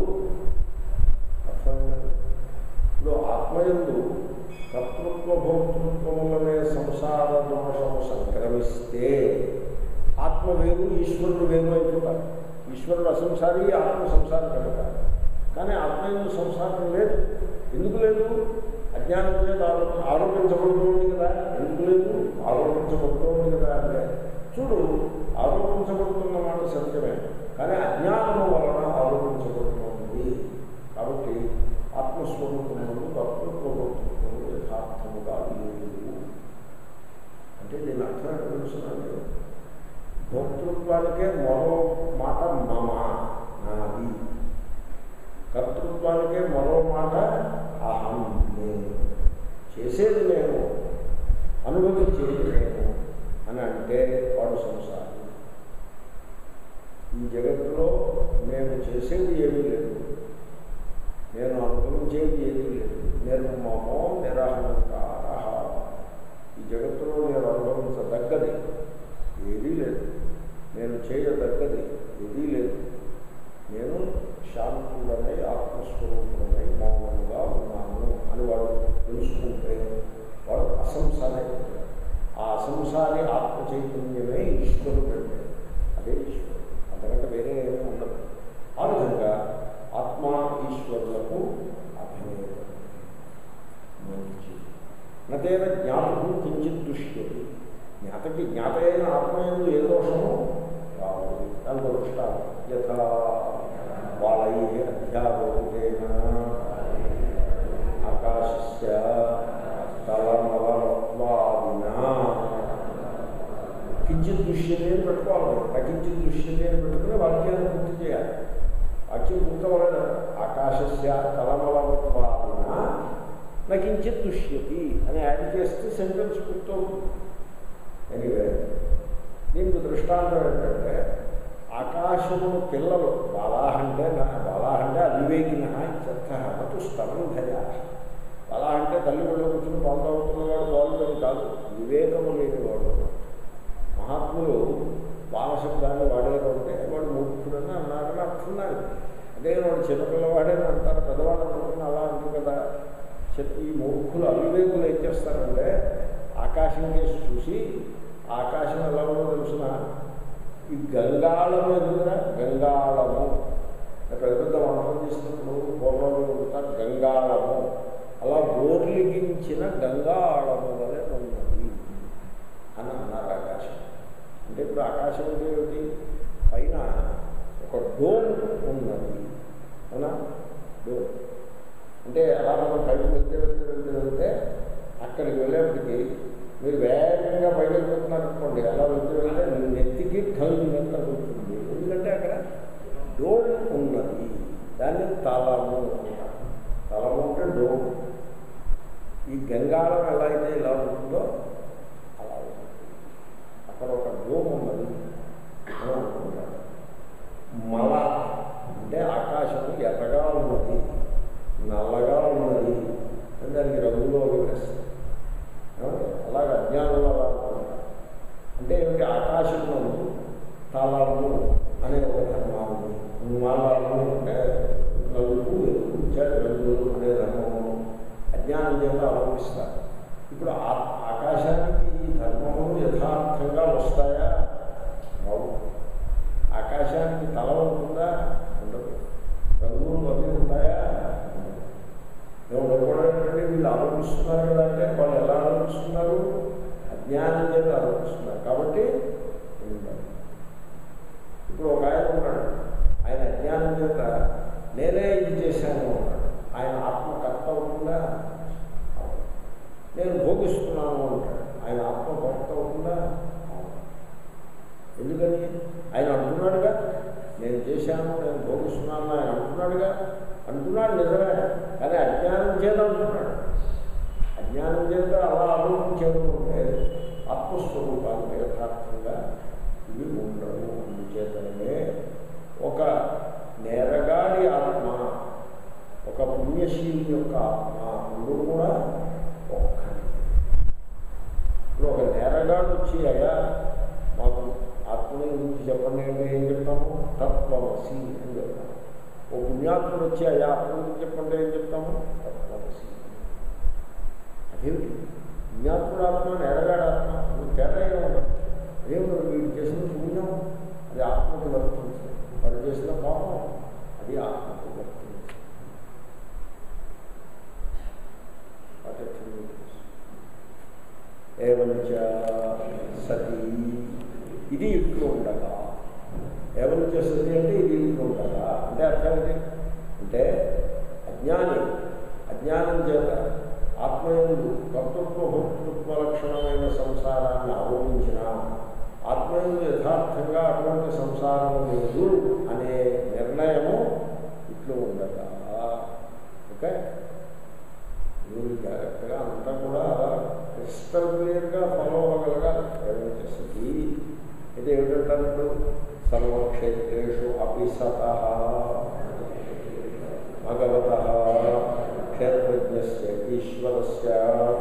అర్థమైందండి ఇప్పుడు ఆత్మయందు కర్తృత్వ భోక్తృత్వములనే సంసార దోషము సంక్రమిస్తే ఆత్మ వేరు ఈశ్వరుడు వేరు అయిపోతారు ఈశ్వరుడు అసంసారి ఆత్మ సంసారం కనుక కానీ ఆత్మయందు సంసారం లేదు ఎందుకు లేదు అజ్ఞానం చేత ఆరోప ఆరోపించబడుతోంది కదా ఎందుకు లేదు ఆరోపించబడుతోంది కదా అంటే చూడు ఆరోపించబడుతున్న మాట సత్యమే కానీ అజ్ఞానము వలన ఆరోపించబడుతోంది కాబట్టి ఆత్మస్వరూపములు కర్తృత్వము యథార్థముగా లేదు అంటే దీని అర్థం ఏంటో తెలుసునండి భోక్తృత్వానికే మరో మాట మమ నాది కర్తృత్వానికే మరో మాట అహం నేను చేసేది నేను అనుభవించేది నేను అని అంటే వాడు సంసారం ఈ జగత్తులో నేను చేసేది ఏమీ లేదు నేను అనుభవించేది ఏమీ లేదు నేను మమో నిరహంకార ఈ జగత్తులో నేను అనుభవించదగ్గది ఏదీ లేదు నేను చేయదగ్గది ఏదీ లేదు నేను శాంతుడనై ఆత్మస్వరూపుడనై మౌనంగా ఉన్నాను అని వాడు తెలుసుకుంటే వాడు అసంసారి అవుతాడు. ఆ అసంసారి ఆత్మ చైతన్యమే ఈశ్వరుడు అంటే అదే ఈశ్వరుడు అంతకంటే వేరే ఏమీ ఉండదు ఆ విధంగా ఆత్మ ఈశ్వరులకు అభేదం మంచి నతేన జ్ఞాపకం కించిత్ దుష్యతి జ్ఞాతకి జ్ఞాత అయిన ఆత్మయందు ఏ దోషము రావు దానికి దృష్టాలు యథా వాళ్ళై అధ్యారోపితేన ఆకాశస్య తలమలత్వాదినా కించిత్ దృశ్యతే అని పెట్టుకోవాలి అకించిత్ దృశ్యతే అని పెట్టుకుని వాక్యాన్ని పూర్తి చేయాలి వాక్యం పూర్తవలేదు ఆకాశస్య తలమలత్వాదిన నకించిత్ దృశ్యతి అని యాడ్ చేస్తే సెంటెన్స్ పూర్తవుతుంది ఎనివే దీనికి దృష్టాంతం ఏంటంటే ఆకాశమును పిల్లలు బాలాహ అంటే నా- బాలాహ అంటే అవివేకిన చెత్త అటు స్థలం ధయ బాలా అంటే తల్లి ఒళ్ళో కూర్చుని పాలు తాగుతున్నవాడు బాలుడని కాదు వివేకము లేనివాడు మహాత్ములు బాలశబ్దాన్ని వాడేవారు అంటే వాడు మూర్ఖుడని అన్నారని అర్థం నాకు అదే వాడు చిన్నపిల్లవాడని అంటారు పెద్దవాడు అనుకుని అలా అంటారు కదా చెప్ ఈ మూర్ఖులు అవివేకులు ఏం చేస్తారంటే ఆకాశం కేసి చూసి ఆకాశం ఎలా ఉందో తెలుసిన ఈ గంగాళము ఎదుగురా గంగాళము పెద్ద పెద్ద వంటలు చేసినప్పుడు పూర్వంలో ఉంటారు గంగాళము అలా బోర్లిగించిన గంగాళము వలె ఉన్నది అని అన్నారు ఆకాశం అంటే ఇప్పుడు ఆకాశం అంటే ఏమిటి పైన ఒక డోమ్ ఉన్నది అవునా డోమ్ అంటే అలా మనం పైకి వెళ్తే వెళ్తే వెళ్తే వెళ్తే అక్కడికి వెళ్ళేప్పటికి మీరు వేగంగా పైకి వెళ్తున్నారు అనుకోండి అలా వెళ్తే వెళ్తే మీ నెత్తికి ఠల్ ఎంత ఉంటుంది ఎందుకంటే అక్కడ డోమ్ ఉన్నది దాన్ని తలము అంటారు తలము అంటే డోమ్ ఈ గంగాళం ఎలా అయితే ఇలా ఉంటుందో అలా ఉంటుంది అక్కడ ఒక డోమ్ ఉన్నది అని అనుకుంటారు మల అంటే ఆకాశం ఎర్రగా ఉన్నది నల్లగా ఉన్నది అని దానికి రంగులో వివరిస్తుంది అలాగే అజ్ఞానంలో అలా అనుకుంటారు అంటే ఏమిటి ఆకాశం నందు తలము అనే ఒక ధర్మాన్ని మలము అంటే నలుపు ఎరుపు చెడు రంగులు అనే ధర్మము అజ్ఞానం చేత ఆలోచిస్తారు ఇప్పుడు ఆ- ఆకాశానికి ఈ ధర్మములు యథార్థంగా వస్తాయా రావు ఆకాశానికి తల ఉంటుందా ఉండదు రంగులు అవి ఉంటాయా ఉండదు. ఎవరు కూడా ఏంటంటే వీళ్ళు ఆలోచిస్తున్నారు కదా అంటే వాళ్ళు ఎలా ఆలోచిస్తున్నారు అజ్ఞానం చేత ఆలోచిస్తున్నారు కాబట్టి ఉండదు. ఇప్పుడు ఒక ఆయన ఉన్నాడు ఆయన అజ్ఞానం చేత నేనే ఇది చేశాను అన్నాడు ఆయన ఆత్మకర్త అవుతుందా అవును. నేను భోగిస్తున్నాను అంటాడు ఆయన ఆత్మకర్త అవుతుందా అవును. ఎందుకని ఆయన అంటున్నాడుగా నేను చేశాను నేను భోగిస్తున్నాను ఆయన అంటున్నాడుగా అంటున్నాడు నిజమే కానీ అజ్ఞానం చేత అంటున్నాడు అజ్ఞానం చేత అలా ఆలోచించేది ఉంటే ఆత్మస్వరూపానికి యథార్థంగా ఇవి ఉండవు అందుచేతనే ఒక నేరగాడి ఆత్మ ఒక పుణ్యశీలి యొక్క ఆత్మ రెండు కూడా ఒక్కటి ఇప్పుడు ఒక నేరగాడు వచ్చి అయ్యా మాకు ఆత్మని గురించి చెప్పండి అంటే ఏం చెప్తాము తత్వమసి అని చెప్తాము ఓ పుణ్యాత్ముడు వచ్చి అయ్యా ఆత్మ గురించి చెప్పండి ఏం చెప్తాము తత్వమసి అదేమిటి పుణ్యాత్ముడు ఆత్మ నేరగాడు ఆత్మ అది తేడా ఏమి ఉండదు అదేమిటి వీడు చేసిన పుణ్యం అది ఆత్మకి వర్తించదు వాడు చేసిన పాపం అది ఆత్మకు వర్తించదు What a true ఏవంచ సతీ ఇది ఇట్లు ఉండగా ఏవంచ సతి అంటే ఇది ఇట్లు ఉండగా అంటే అర్థం ఏంటి అంటే అజ్ఞాని అజ్ఞానం చేత ఆత్మయందు కర్తృత్వ భోక్తృత్వ లక్షణమైన సంసారాన్ని ఆరోపించిన ఆత్మయందు యథార్థంగా అటువంటి సంసారం లేదు అనే నిర్ణయము ఇట్లు ఉండగా ఓకే మీరు జాగ్రత్తగా అంతా కూడా అలా క్రిస్టల్ క్లియర్గా ఫాలో అవ్వగలగాలి ఏమైనా చేస్తుంది ఇది ఏమిటంటారు ఇప్పుడు సర్వక్షేత్రేషు అపిసత భగవత క్షేత్రజ్ఞస్య ఈశ్వరస్య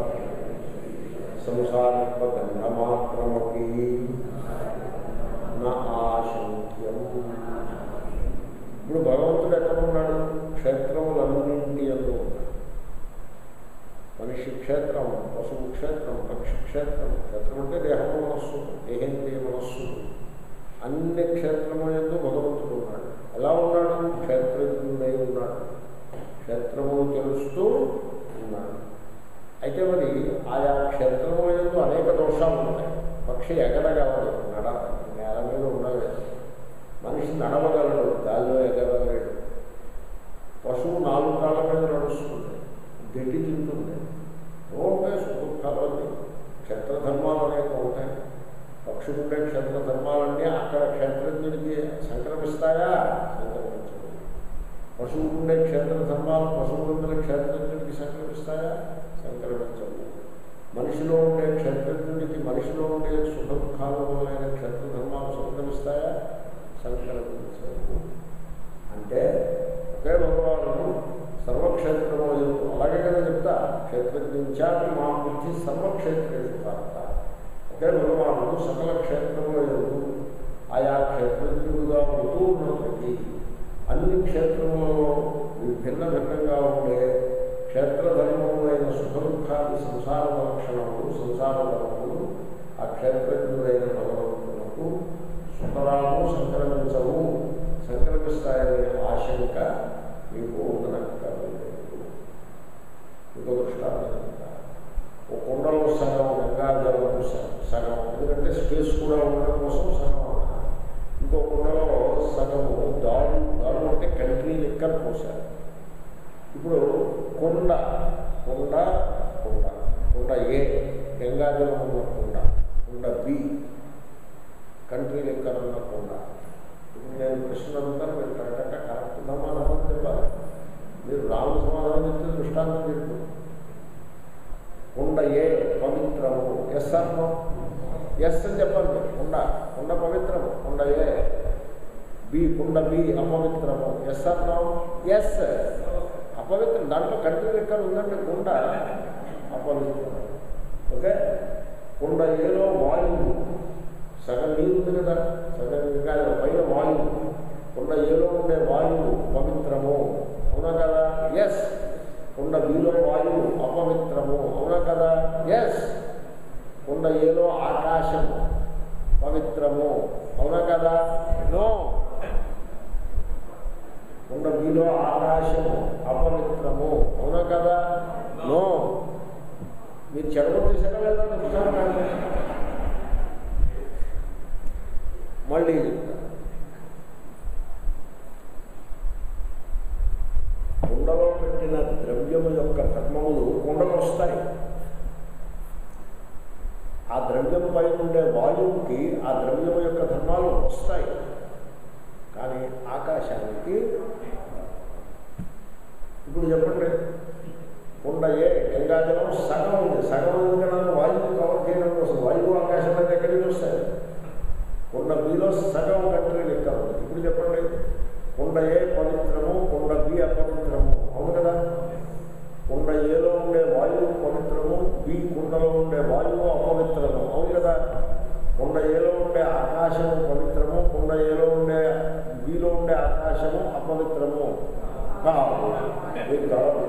సంసారత్వగంధమాత్రమపి నా ఆశంక్యం ఇప్పుడు భగవంతుడు ఎక్కడ ఉన్నాడు క్షేత్రములన్నింటి ఎందు ఉన్నాడు మనిషి క్షేత్రం పశువు క్షేత్రం పక్షి క్షేత్రం క్షేత్రం అంటే దేహము మనస్సు దేహేంద్రియ మనస్సు అన్ని క్షేత్రము ఎందు భగవంతుడు ఉన్నాడు ఎలా ఉన్నాడు క్షేత్రజ్ఞుడై ఉన్నాడు క్షేత్రము తెలుస్తూ ఉన్నాడు అయితే మరి ఆయా క్షేత్రము ఎందు అనేక దోషాలు ఉన్నాయి పక్షి ఎగరగలదు నడ నేల మీద ఉండలేదు మనిషి నడవగలడు గాల్లో ఎగరగలడు పశువు నాలుగు కాళ్ళ మీద నడుస్తుంది గడ్డి తింటుంది ఉంటాయి సుఖాలన్నీ క్షేత్రధర్మాలు అనేక ఉంటాయి పక్షులు ఉండే క్షేత్రధర్మాలన్నీ అక్కడ క్షేత్రజ్ఞుడికి సంక్రమిస్తాయా సంక్రమించదు పశువులు ఉండే క్షేత్రధర్మాలు పశువులు ఉండే క్షేత్రజ్ఞుడికి సంక్రమిస్తాయా సంక్రమించవు మనిషిలో ఉండే క్షేత్రజ్ఞుడికి మనిషిలో ఉండే సుఖ దుఃఖాలు మొదలైన క్షేత్రధర్మాలు సంక్రమిస్తాయా సంక్రమించవు అంటే ఒకే భగవానుడు సర్వక్షేత్రము ఎందు అలాగే కదా చెప్తా క్షేత్రజ్ఞాపి మా బుద్ధి సర్వక్షేత్రేషు కాస్త ఒకే భగవానుడు సకల క్షేత్రముల ఎందు ఆయా క్షేత్రజ్ఞుడుగా ఉంటూ ఉన్నప్పటికీ అన్ని క్షేత్రములలో భిన్న భిన్నంగా ఉండే క్షేత్రధర్మములైన సుఖ దుఃఖాది సంసార లక్షణములు సంసార ధర్మములు ఆ క్షేత్రజ్ఞుడైన భగవంతునకు సుతరాము సంక్రమించవు సంక్రమిస్తాయనే ఆశంక మీకు ఉండనక్కర్లేదు ఇంకో దృష్టాంతం చెప్తా. ఓ కుండలో సగం గంగా జలము సగం సగం ఎందుకంటే స్పేస్ కూడా ఉండడం కోసం సగం అన్నారు ఇంకో కుండలో సగము దారు దారు అంటే కంట్రీ లెక్కర్ పోసారు ఇప్పుడు కొండ కొండ కొండ కొండ ఏ గంగాజలం ఉన్న కొండ కొండ బి కంట్రీ లెక్కర్ ఉన్న కొండ ఇప్పుడు నేను ప్రశ్న అడుగుతాను మీరు కరెక్ట్గా కరెక్ట్ సమాధానం చెప్పాలి మీరు రాము సమాధానం చెప్తే దృష్టాంతం చెప్తారు కొండ ఏ పవిత్రము ఎస్ అన్నో ఎస్ అని చెప్పాలి మీరు కొండ కొండ పవిత్రము కొండ ఏ బి కొండ బి అపవిత్రము ఎస్ అన్నో ఎస్ అపవిత్రం దాంట్లో కంటి లెక్కలు ఉందండి కొండ అపవిత్రం ఓకే కొండ ఏలో వాయువు సగం నీరు ఉంది కదా సగం ఇంకా పైన వాయువు కొండ ఏలో ఉండే వాయువు పవిత్రము అవునా కదా ఎస్ కొండ బిలో వాయువు అపవిత్రము అవునా కదా ఎస్ కొండ ఏలో ఆకాశము పవిత్రము అవునా కదా నో కొండ బిలో ఆకాశము అపవిత్రము అవునా కదా నో మీరు చెడగొట్టేసారా లేదా చెప్తాను నాకు మళ్ళీ చెప్తా కుండలో పెట్టిన ద్రవ్యము యొక్క ధర్మములు కుండలు వస్తాయి ఆ ద్రవ్యం పై ఉండే వాయువుకి ఆ ద్రవ్యము యొక్క ధర్మాలు వస్తాయి కానీ ఆకాశానికి ఇప్పుడు చెప్పండి కుండ ఏ గంగాజలం సగం ఉంది సగం ఎందుకన్నా వాయువు కవర్ చేయడం కోసం వాయువు ఆకాశం అయితే ఎక్కడి నుంచి వస్తాయి కొండ బిలో సగం కంట్రీ లెక్క ఉంది ఇప్పుడు చెప్పండి కొండ ఏ పవిత్రము కొండ బి అపవిత్రము అవును కదా కొండ ఏలో ఉండే వాయువు పవిత్రము బి కుండలో ఉండే వాయువు అపవిత్రము అవును కదా కొండ ఏలో ఉండే ఆకాశము పవిత్రము కొండ ఏలో ఉండే బిలో ఉండే ఆకాశము అపవిత్రము కాదు మీకు కావాలి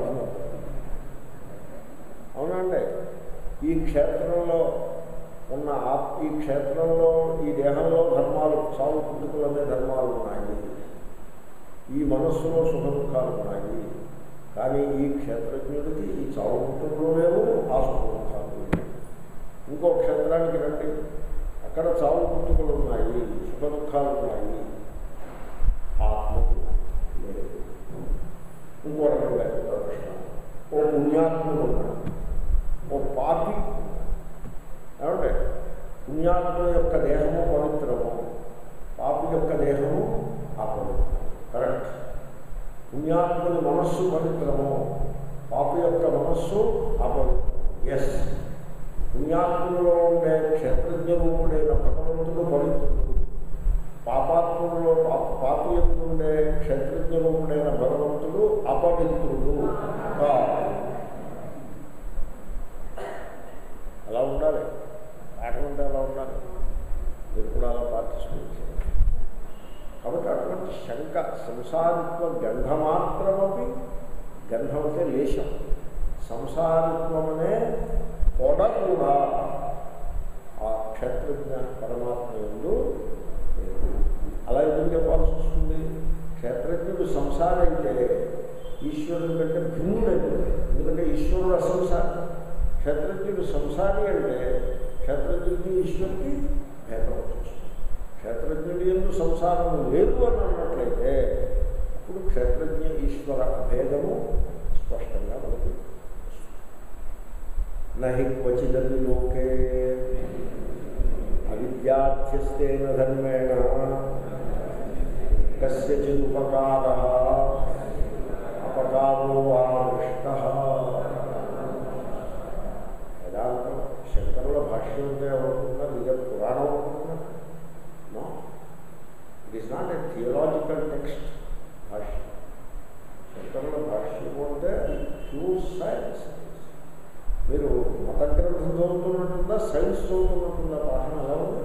అవునండి ఈ క్షేత్రంలో ఉన్న ఆప్ ఈ క్షేత్రంలో ఈ దేహంలో ధర్మాలు చావు పుట్టుకలనే ధర్మాలు ఉన్నాయి ఈ మనస్సులో సుఖ దుఃఖాలు ఉన్నాయి కానీ ఈ క్షేత్రజ్ఞుడికి ఈ చావు పుట్టుకలు లేవు ఆ సుఖ దుఃఖాలు లేవు ఇంకో క్షేత్రానికి రండి అక్కడ చావు పుట్టుకలు ఉన్నాయి సుఖ దుఃఖాలు ఉన్నాయి ఆత్మకు లేదు ఇంకో రకంగా చెప్తారు కృష్ణ ఓ పుణ్యాత్ముడు ఉన్నాడు ఓ పాపి ఏమంటే పుణ్యాత్మ యొక్క దేహము పవిత్రము పాపి యొక్క దేహము అపవిత్రము కరెక్ట్ పుణ్యాత్ముని మనస్సు పవిత్రము పాపి యొక్క మనస్సు అపవిత్రం ఎస్ పుణ్యాత్ములలో ఉండే క్షేత్రజ్ఞ రూపుడైన భగవంతుడు పవిత్రుడు పాపాత్ములలో పాపి యొక్క ఉండే క్షేత్రజ్ఞ రూపుడైన భగవంతుడు అపవిత్రుడు కాదు అలా ఉండాలి పాఠం అంటే అలా ఉండాలి మీరు కూడా అలా పార్టిసిపేట్ చేయాలి కాబట్టి అటువంటి శంక సంసారిత్వ గంధమాత్రమపి గంధం అంటే లేశం సంసారిత్వం అనే పొడ కూడా ఆ క్షేత్రజ్ఞ పరమాత్మ ఎందు లేదు. అలా ఎందుకు చెప్పాల్సి వస్తుంది క్షేత్రజ్ఞుడు సంసారం అయితే ఈశ్వరుడు కంటే భిన్నుడైపోతుంది ఎందుకంటే ఈశ్వరుడు అసంసారి క్షేత్రజ్ఞుడు సంసారి అంటే క్షేత్రజ్ఞుడికి ఈశ్వరుడికి భేదం వచ్చేస్తుంది క్షేత్రజ్ఞుడి ఎందు సంసారం లేదు అని అన్నట్లయితే అప్పుడు క్షేత్రజ్ఞ ఈశ్వర అభేదము స్పష్టంగా మనకి నహి క్వచిదపి లోకే అవిద్యాధ్యస్తేన ధర్మేణ కస్యచిదుపకార అపకారో వా దృష్ట వేదాంతం శంకరుల భాష్యం అంటే ఎవరుకుంటున్నారు ఇదే పురాణం అనుకుంటున్నారు no it is not a theological text భాష్యం శంకరుల భాష్యము అంటే ప్యూర్ సైన్స్ మీరు మత గ్రంథం చదువుతున్నట్టుందా సైన్స్ చదువుతున్నట్టుందా పాఠం ఎలా ఉంది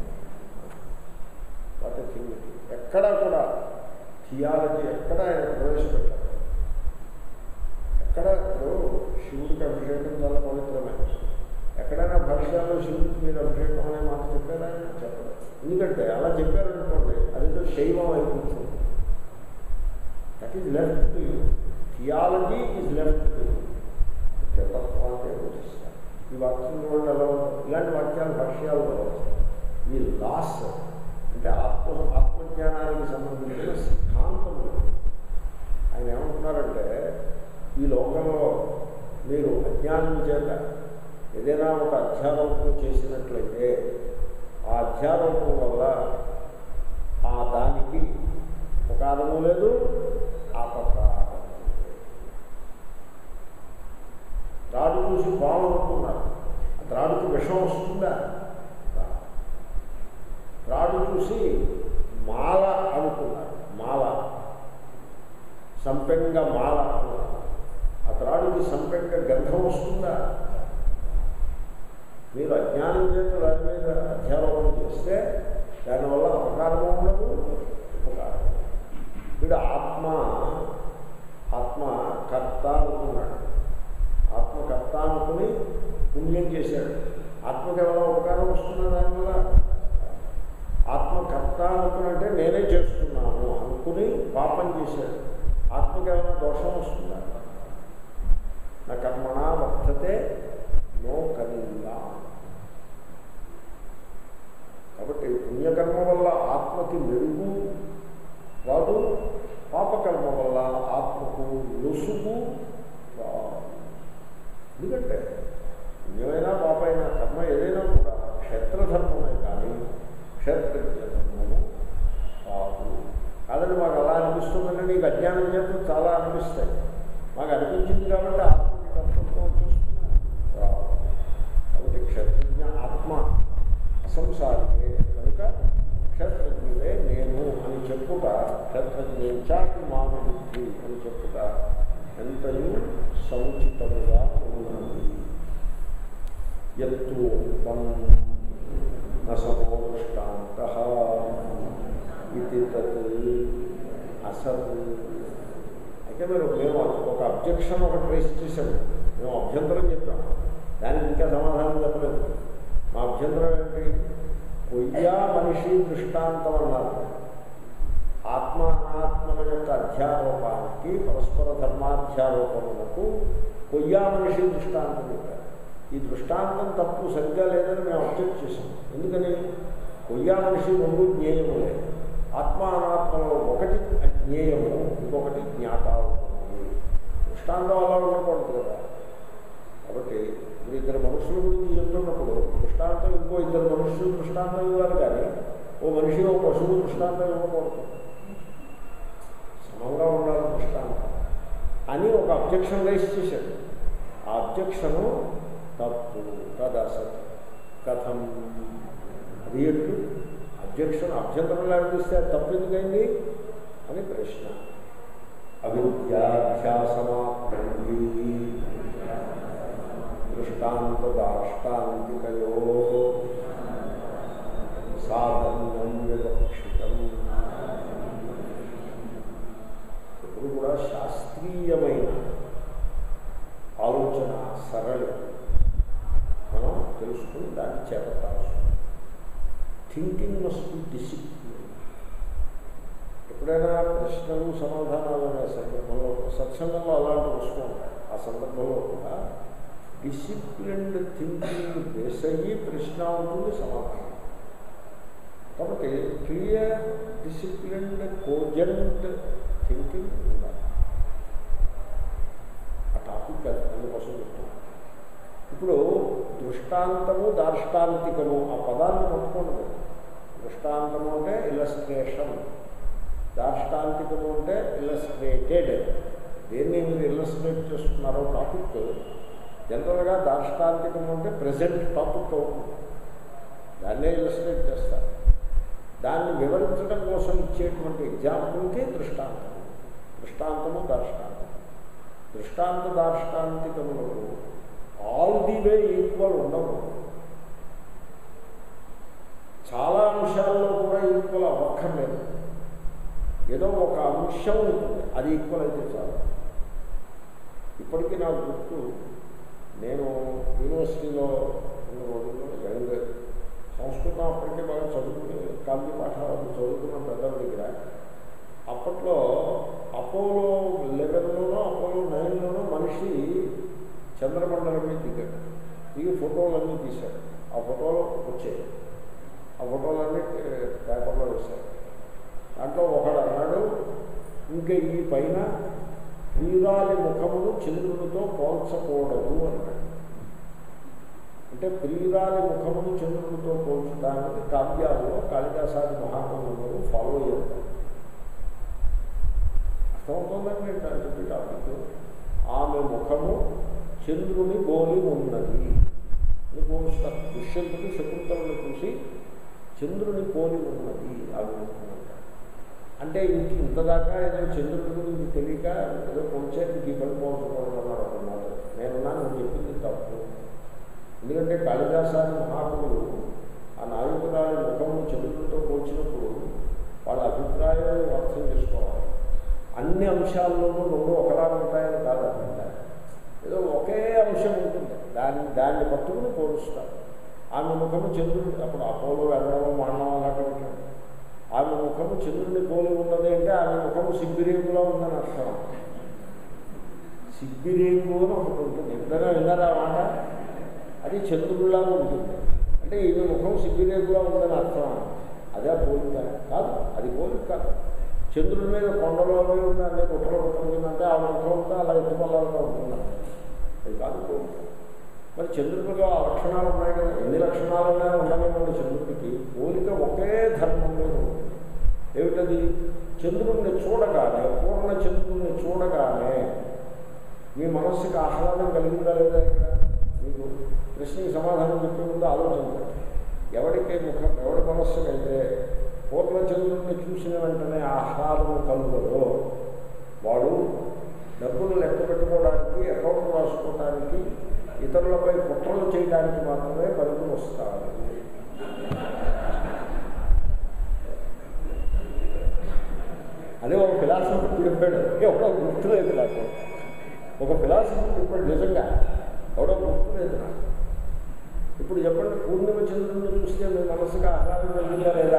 వాటి థింగ్ ఎక్కడా కూడా థియాలజీ ఎక్కడ ఆయన ప్రవేశపెట్టారు ఎక్కడ ఇప్పుడు శివుడికి అభిషేకం చాలా పవిత్రమే ఎక్కడైనా భాష్యాల్లో శివుడికి మీరు అభిషేకం అనే మాట చెప్పారా చెప్పరు ఎందుకంటే అలా చెప్పారనుకోండి అదేదో శైవం అయిపోతుంది that is left to you theology is left to you తత్వాన్ని వచ్చేస్తారు ఈ వాక్యం చూడండి ఎలా ఉంటుంది ఇలాంటి వాక్యాలు భాష్యాల్లో ఈ లాస్ అంటే ఆత్మ ఆత్మజ్ఞానానికి సంబంధించిన సిద్ధాంతము ఆయన ఏమంటున్నారంటే ఈ లోకంలో మీరు అజ్ఞానం చేత ఏదైనా ఒక అధ్యారోపణ చేసినట్లయితే ఆ అధ్యారోపణ వల్ల ఆ దానికి ఉపకారము లేదు అపకారము లేదు త్రాడు చూసి పాము అనుకున్నారు ఆ త్రాడుకి విషం వస్తుందా రాదు. త్రాడు చూసి మాల అనుకున్నారు మాల సంపెంగ మాల అనుకున్నారు ఆ త్రాడుకి సంపెంగ గంధం వస్తుందా మీరు అజ్ఞానం చేత దాని మీద అధ్యారోపణ చేస్తే దానివల్ల అపకారము ఉండదు ఉపకారం వీడు ఆత్మ ఆత్మ కర్త అనుకున్నాడు ఆత్మకర్త అనుకుని పుణ్యం చేశాడు ఆత్మకి ఏమైనా ఉపకారం వస్తుందా దానివల్ల ఆత్మకర్త అనుకునంటే నేనే చేస్తున్నాను అనుకుని పాపం చేశాడు ఆత్మకి ఏమైనా దోషం వస్తుందా నా కర్మణ వర్ధతే నో కనిందా కాబట్టి పుణ్యకర్మ వల్ల ఆత్మకి మెరుగు రాదు పాపకర్మ వల్ల ఆత్మకు లొసుగు రాదు ఎందుకంటే పుణ్యమైనా పాపైనా కర్మ ఏదైనా కూడా క్షేత్రధర్మమే కానీ క్షేత్రజ్ఞ ధర్మము కాదు కాదని మాకు అలా అనిపిస్తుందంటే నీకు అజ్ఞానం చేత చాలా అనిపిస్తాయి మాకు అనిపించింది కాబట్టి ఆత్మకి కర్తృత్వం చూస్తున్నా రాదు కాబట్టి క్షేత్రజ్ఞ ఆత్మ అసంసారికే కనుక క్షేత్రజ్ఞుడే నేను అని చెప్పుట క్షేత్రజ్ఞాకి మాన బుద్ధి అని చెప్పుట ఎంతయు సముచితముగా ఉన్నది ఎత్తు నసమో దృష్టాంత ఇది తత్ అసత్ అయితే మీరు మేము ఒక అబ్జెక్షన్ ఒకటి రేస్ చేశాము మేము అభ్యంతరం చెప్పాము దానికి ఇంకా సమాధానం చెప్పలేదు మా అభ్యంతరం ఏంటి కొయ్యా మనిషి దృష్టాంతం అన్నారు ఆత్మ అనాత్మల యొక్క అధ్యారోపానికి పరస్పర ధర్మాధ్యారోపణలకు కొయ్యా మనిషి దృష్టాంతం చెప్పారు ఈ దృష్టాంతం తప్పు సరిగ్గా లేదని మేము అబ్జెక్ట్ చేసాం ఎందుకని కొయ్యా మనిషి రెండు జ్ఞేయములే ఆత్మ అనాత్మలో ఒకటి అజ్ఞేయము ఇంకొకటి జ్ఞాత అవుతుంది దృష్టాంతం అలా ఉండకూడదు కదా కాబట్టి మీరు ఇద్దరు మనుషుల గురించి చెప్తున్నప్పుడు దృష్టాంతం ఇంకో ఇద్దరు మనుషులు దృష్టాంతం ఇవ్వాలి కానీ ఓ మనిషి ఓ పశువు దృష్టాంతం ఇవ్వకూడదు సమంగా ఉండాలి దృష్టాంతం అని ఒక అబ్జెక్షన్ రైస్ చేశాడు ఆ అబ్జెక్షను తప్పు తదసత్ కథం అది ఎట్లు అబ్జెక్షన్ అభ్యంతరం లేకపోతే అది తప్పు ఎందుకైంది అని ప్రశ్న అవిద్యాధ్యాసమాప్తి దృష్టాంత దాష్టాంతికయో సాధన్యం వివక్షితం ఇప్పుడు కూడా శాస్త్రీయమైన ఆలోచన సరళి మనం తెలుసుకుని దాన్ని చేపట్టాల్సి థింకింగ్ మస్ట్ బి డిసిప్లిన్ ఎప్పుడైనా ప్రశ్నలు సమాధానాలు అనే సందర్భంలో సత్సంగంలో అలాంటివి వస్తూ ఉంటాయి ఆ సందర్భంలో కూడా డిసిప్లిన్డ్ థింకింగ్ బేస్ అయ్యి ప్రశ్న ఉంటుంది సమాధానం కాబట్టి క్లియర్ డిసిప్లిన్డ్ కోజెంట్ థింకింగ్ ఉండాలి ఆ టాపిక్ అది అందుకోసం చెప్తున్నాను ఇప్పుడు దృష్టాంతము దార్ష్టాంతికము ఆ పదాన్ని పట్టుకోండి దృష్టాంతము అంటే ఇలస్ట్రేషన్ దార్ష్టాంతికము అంటే ఇలస్ట్రేటెడ్ దేన్ని మీరు ఇలస్ట్రేట్ చేస్తున్నారో టాపిక్ జనరల్గా దార్ష్టాంతికము అంటే ప్రజెంట్ టాపిక్ అవుతుంది దాన్నే ఇలస్ట్రేట్ చేస్తారు దాన్ని వివరించడం కోసం ఇచ్చేటువంటి ఎగ్జాంపుల్కి దృష్టాంతం దృష్టాంతము దార్ష్టాంతం దృష్టాంత దార్ష్టాంతికములు ఆల్ ది వే ఈక్వల్ ఉండవు చాలా అంశాల్లో కూడా ఈక్వల్ అవ్వక్కర్లేదు ఏదో ఒక అంశం ఉంటుంది అది ఈక్వల్ అయితే చాలు ఇప్పటికీ నాకు గుర్తు నేను యూనివర్సిటీలో ఉన్న రోజుల్లో యంగ్ సంస్కృతం అప్పటికే బాగా చదువుకుని కావ్య పాఠాలు చదువుకున్న పెద్దల దగ్గర అప్పట్లో అపోలో లెవెన్లోనో అపోలో నైన్లోనో మనిషి చంద్రమండలం మీద దిగాడు దిగి ఫోటో తీశాడు ఆ ఫోటోలు వచ్చాయి ఆ ఫోటోలన్నీ పేపర్లో వేశారు దాంట్లో ఒకడు అన్నాడు ఇంకా ఈ పైన ప్రియురాలి ముఖమును చంద్రునితో పోల్చకూడదు అన్నాడు అంటే ప్రియురాలి ముఖమును చంద్రునితో పోల్చడానికి కావ్యాల్లో కాళిదాసాది మహాకవులు ఫాలో అయ్యారు అర్థమవుతుందండి నేను చెప్పి టాపిక్ ఆమె ముఖము చంద్రుని పోలి ఉన్నది అని పోలుస్తారు దుష్యంతుడు శకుంతలను చూసి చంద్రుని పోలి ఉన్నది ఆమె ముఖం అంటారు. అంటే ఇంక ఇంతదాకా ఏదో చంద్రుడి గురించి తెలియక ఏదో పోల్చారు ఇంక ఈ పని పోల్చుకోవడం అన్నాడు అన్నమాట నేనున్నా నువ్వు చెప్పింది తప్పు ఎందుకంటే కాళిదాసాది మహాకవులు ఆ నాయకురాలి ముఖమును చంద్రుడితో పోల్చినప్పుడు వాళ్ళ అభిప్రాయాన్ని అర్థం చేసుకోవాలి అన్ని అంశాల్లోనూ రెండు ఒకలా ఉంటాయని కాదన్నమాట ఏదో ఒకే అంశం ఉంటుంది దాన్ని దాన్ని పట్టుకుని పోలుస్తారు ఆమె ముఖము చంద్రుడు అప్పుడు అపోలో వెళ్ళడం మానవం అలాగే ఉంటుంది ఆమె ముఖము చంద్రుడిని పోలి ఉన్నది అంటే ఆమె ముఖము సిబ్బిరేకులా ఉందని అర్థం సిబ్బిరేకు అని ఒకటి ఉంటుంది ఎప్పుడైనా విన్నారా ఆ మాట అది చంద్రుడిలాగా ఉంటుంది అంటే ఈమె ముఖం సిబ్బిరేకులా ఉందని అర్థం అదే పోలిక కాదు అది పోలిక కాదు చంద్రుడి మీద కొండలో అవి ఉన్న అన్ని గుట్టలు ఉంటుందంటే ఆ ముఖం ఉంటే అలా ఎత్తుపల్లాగా ఉంటుందంట అది కాదు పోలిక మరి చంద్రుడిలో ఆ లక్షణాలు ఉన్నాయి కదా ఎన్ని లక్షణాలు ఉన్నాయో ఉండనివ్వండి చంద్రుడికి పోలిక ఒకే ధర్మం మీద ఉంటుంది ఏమిటది చంద్రుడిని చూడగానే పూర్ణ చంద్రుడిని చూడగానే మీ మనస్సుకి ఆహ్లాదం కలిగిందా లేదా ఇక్కడ మీకు ప్రశ్నకి సమాధానం చెప్పే ముందు ఆలోచించండి ఎవరికి ముఖం ఎవరి మనస్సుకైతే పూర్ణచంద్రుడిని చూసిన వెంటనే ఆహ్లాదం కలుగుదో వాడు డబ్బులు లెక్క పెట్టుకోవడానికి అకౌంట్ రాసుకోవడానికి ఇతరులపై కుట్రలు చేయడానికి మాత్రమే పనికి వస్తారు అదే ఒక ఫిలాసఫర్ చెప్పాడు ఎవడో గుర్తులేదు నాకు ఒక ఫిలాసఫర్ చెప్పాడు నిజంగా ఎవడో గుర్తులేదు నాకు ఇప్పుడు చెప్పండి పూర్ణిమ చంద్రుడిని చూస్తే మీ మనసుగా ఆహ్లాదం కలిగిందా లేదా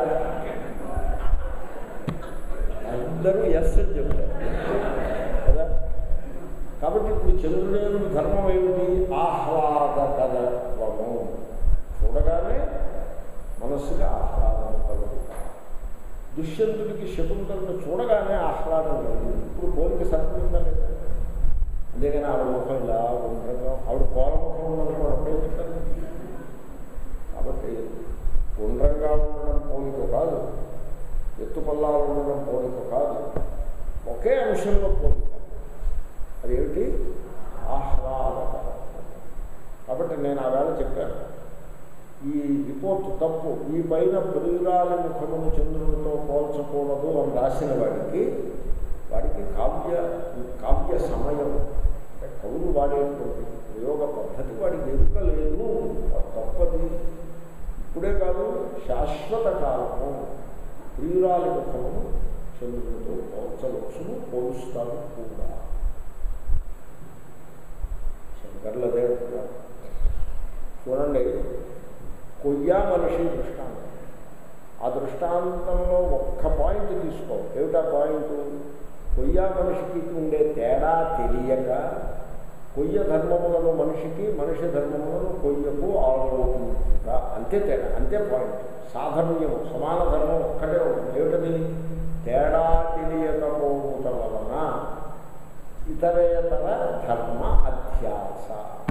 అందరూ ఎస్ అని చెప్తారు కదా కాబట్టి ఇప్పుడు చంద్రుని యొక్క ధర్మం ఏమిటి ఆహ్లాదకరత్వము చూడగానే మనస్సుగా ఆహ్లాదం కలుగుతా దుష్యంతుడికి శకుంతలను చూడగానే ఆహ్లాదం కలిగింది ఇప్పుడు పోలిక సరిపోయిందా లేదా అంతేగాని ఆవిడ ముఖం ఇలా గుండ్రంగా ఆవిడ కోల ముఖం ఉన్నది చెప్తాను కాబట్టి గుండ్రంగా ఉండడం పోలిక కాదు ఎత్తుపల్లాలు ఉండడం పోలిక కాదు ఒకే అంశంలో పోలిక అదేమిటి ఆహ్లాదకరం కాబట్టి నేను ఆ వేళ చెప్పాను ఈ రిపోర్ట్ తప్పు ఈ పైన ప్రియురాలి ముఖమును చంద్రునితో పోల్చకూడదు అని రాసిన వాడికి వాడికి కావ్య కావ్య సమయం అంటే కవులు వాడేటువంటి ప్రయోగ పద్ధతి వాడికి ఎదుక లేదు వాడు తప్పది ఇప్పుడే కాదు శాశ్వత కాలము ప్రియురాలి ముఖమును చంద్రునితో పోల్చవచ్చును పోలుస్తారు కూడా శంకర్లు అదే అంటున్నారు చూడండి కొయ్యా మనిషి దృష్టాంతం ఆ దృష్టాంతంలో ఒక్క పాయింట్ తీసుకో ఏమిటా పాయింట్ కొయ్యా మనిషికి ఉండే తేడా తెలియక కొయ్య ధర్మములను మనిషికి మనిషి ధర్మములను కొయ్యకు ఆరోపించుట అంతే తేడా అంతే పాయింట్ సాధర్మ్యము సమాన ధర్మం ఒక్కటే ఉంటుంది ఏమిటది తేడా తెలియకపోవట వలన ఇతరేతర ధర్మ అధ్యాస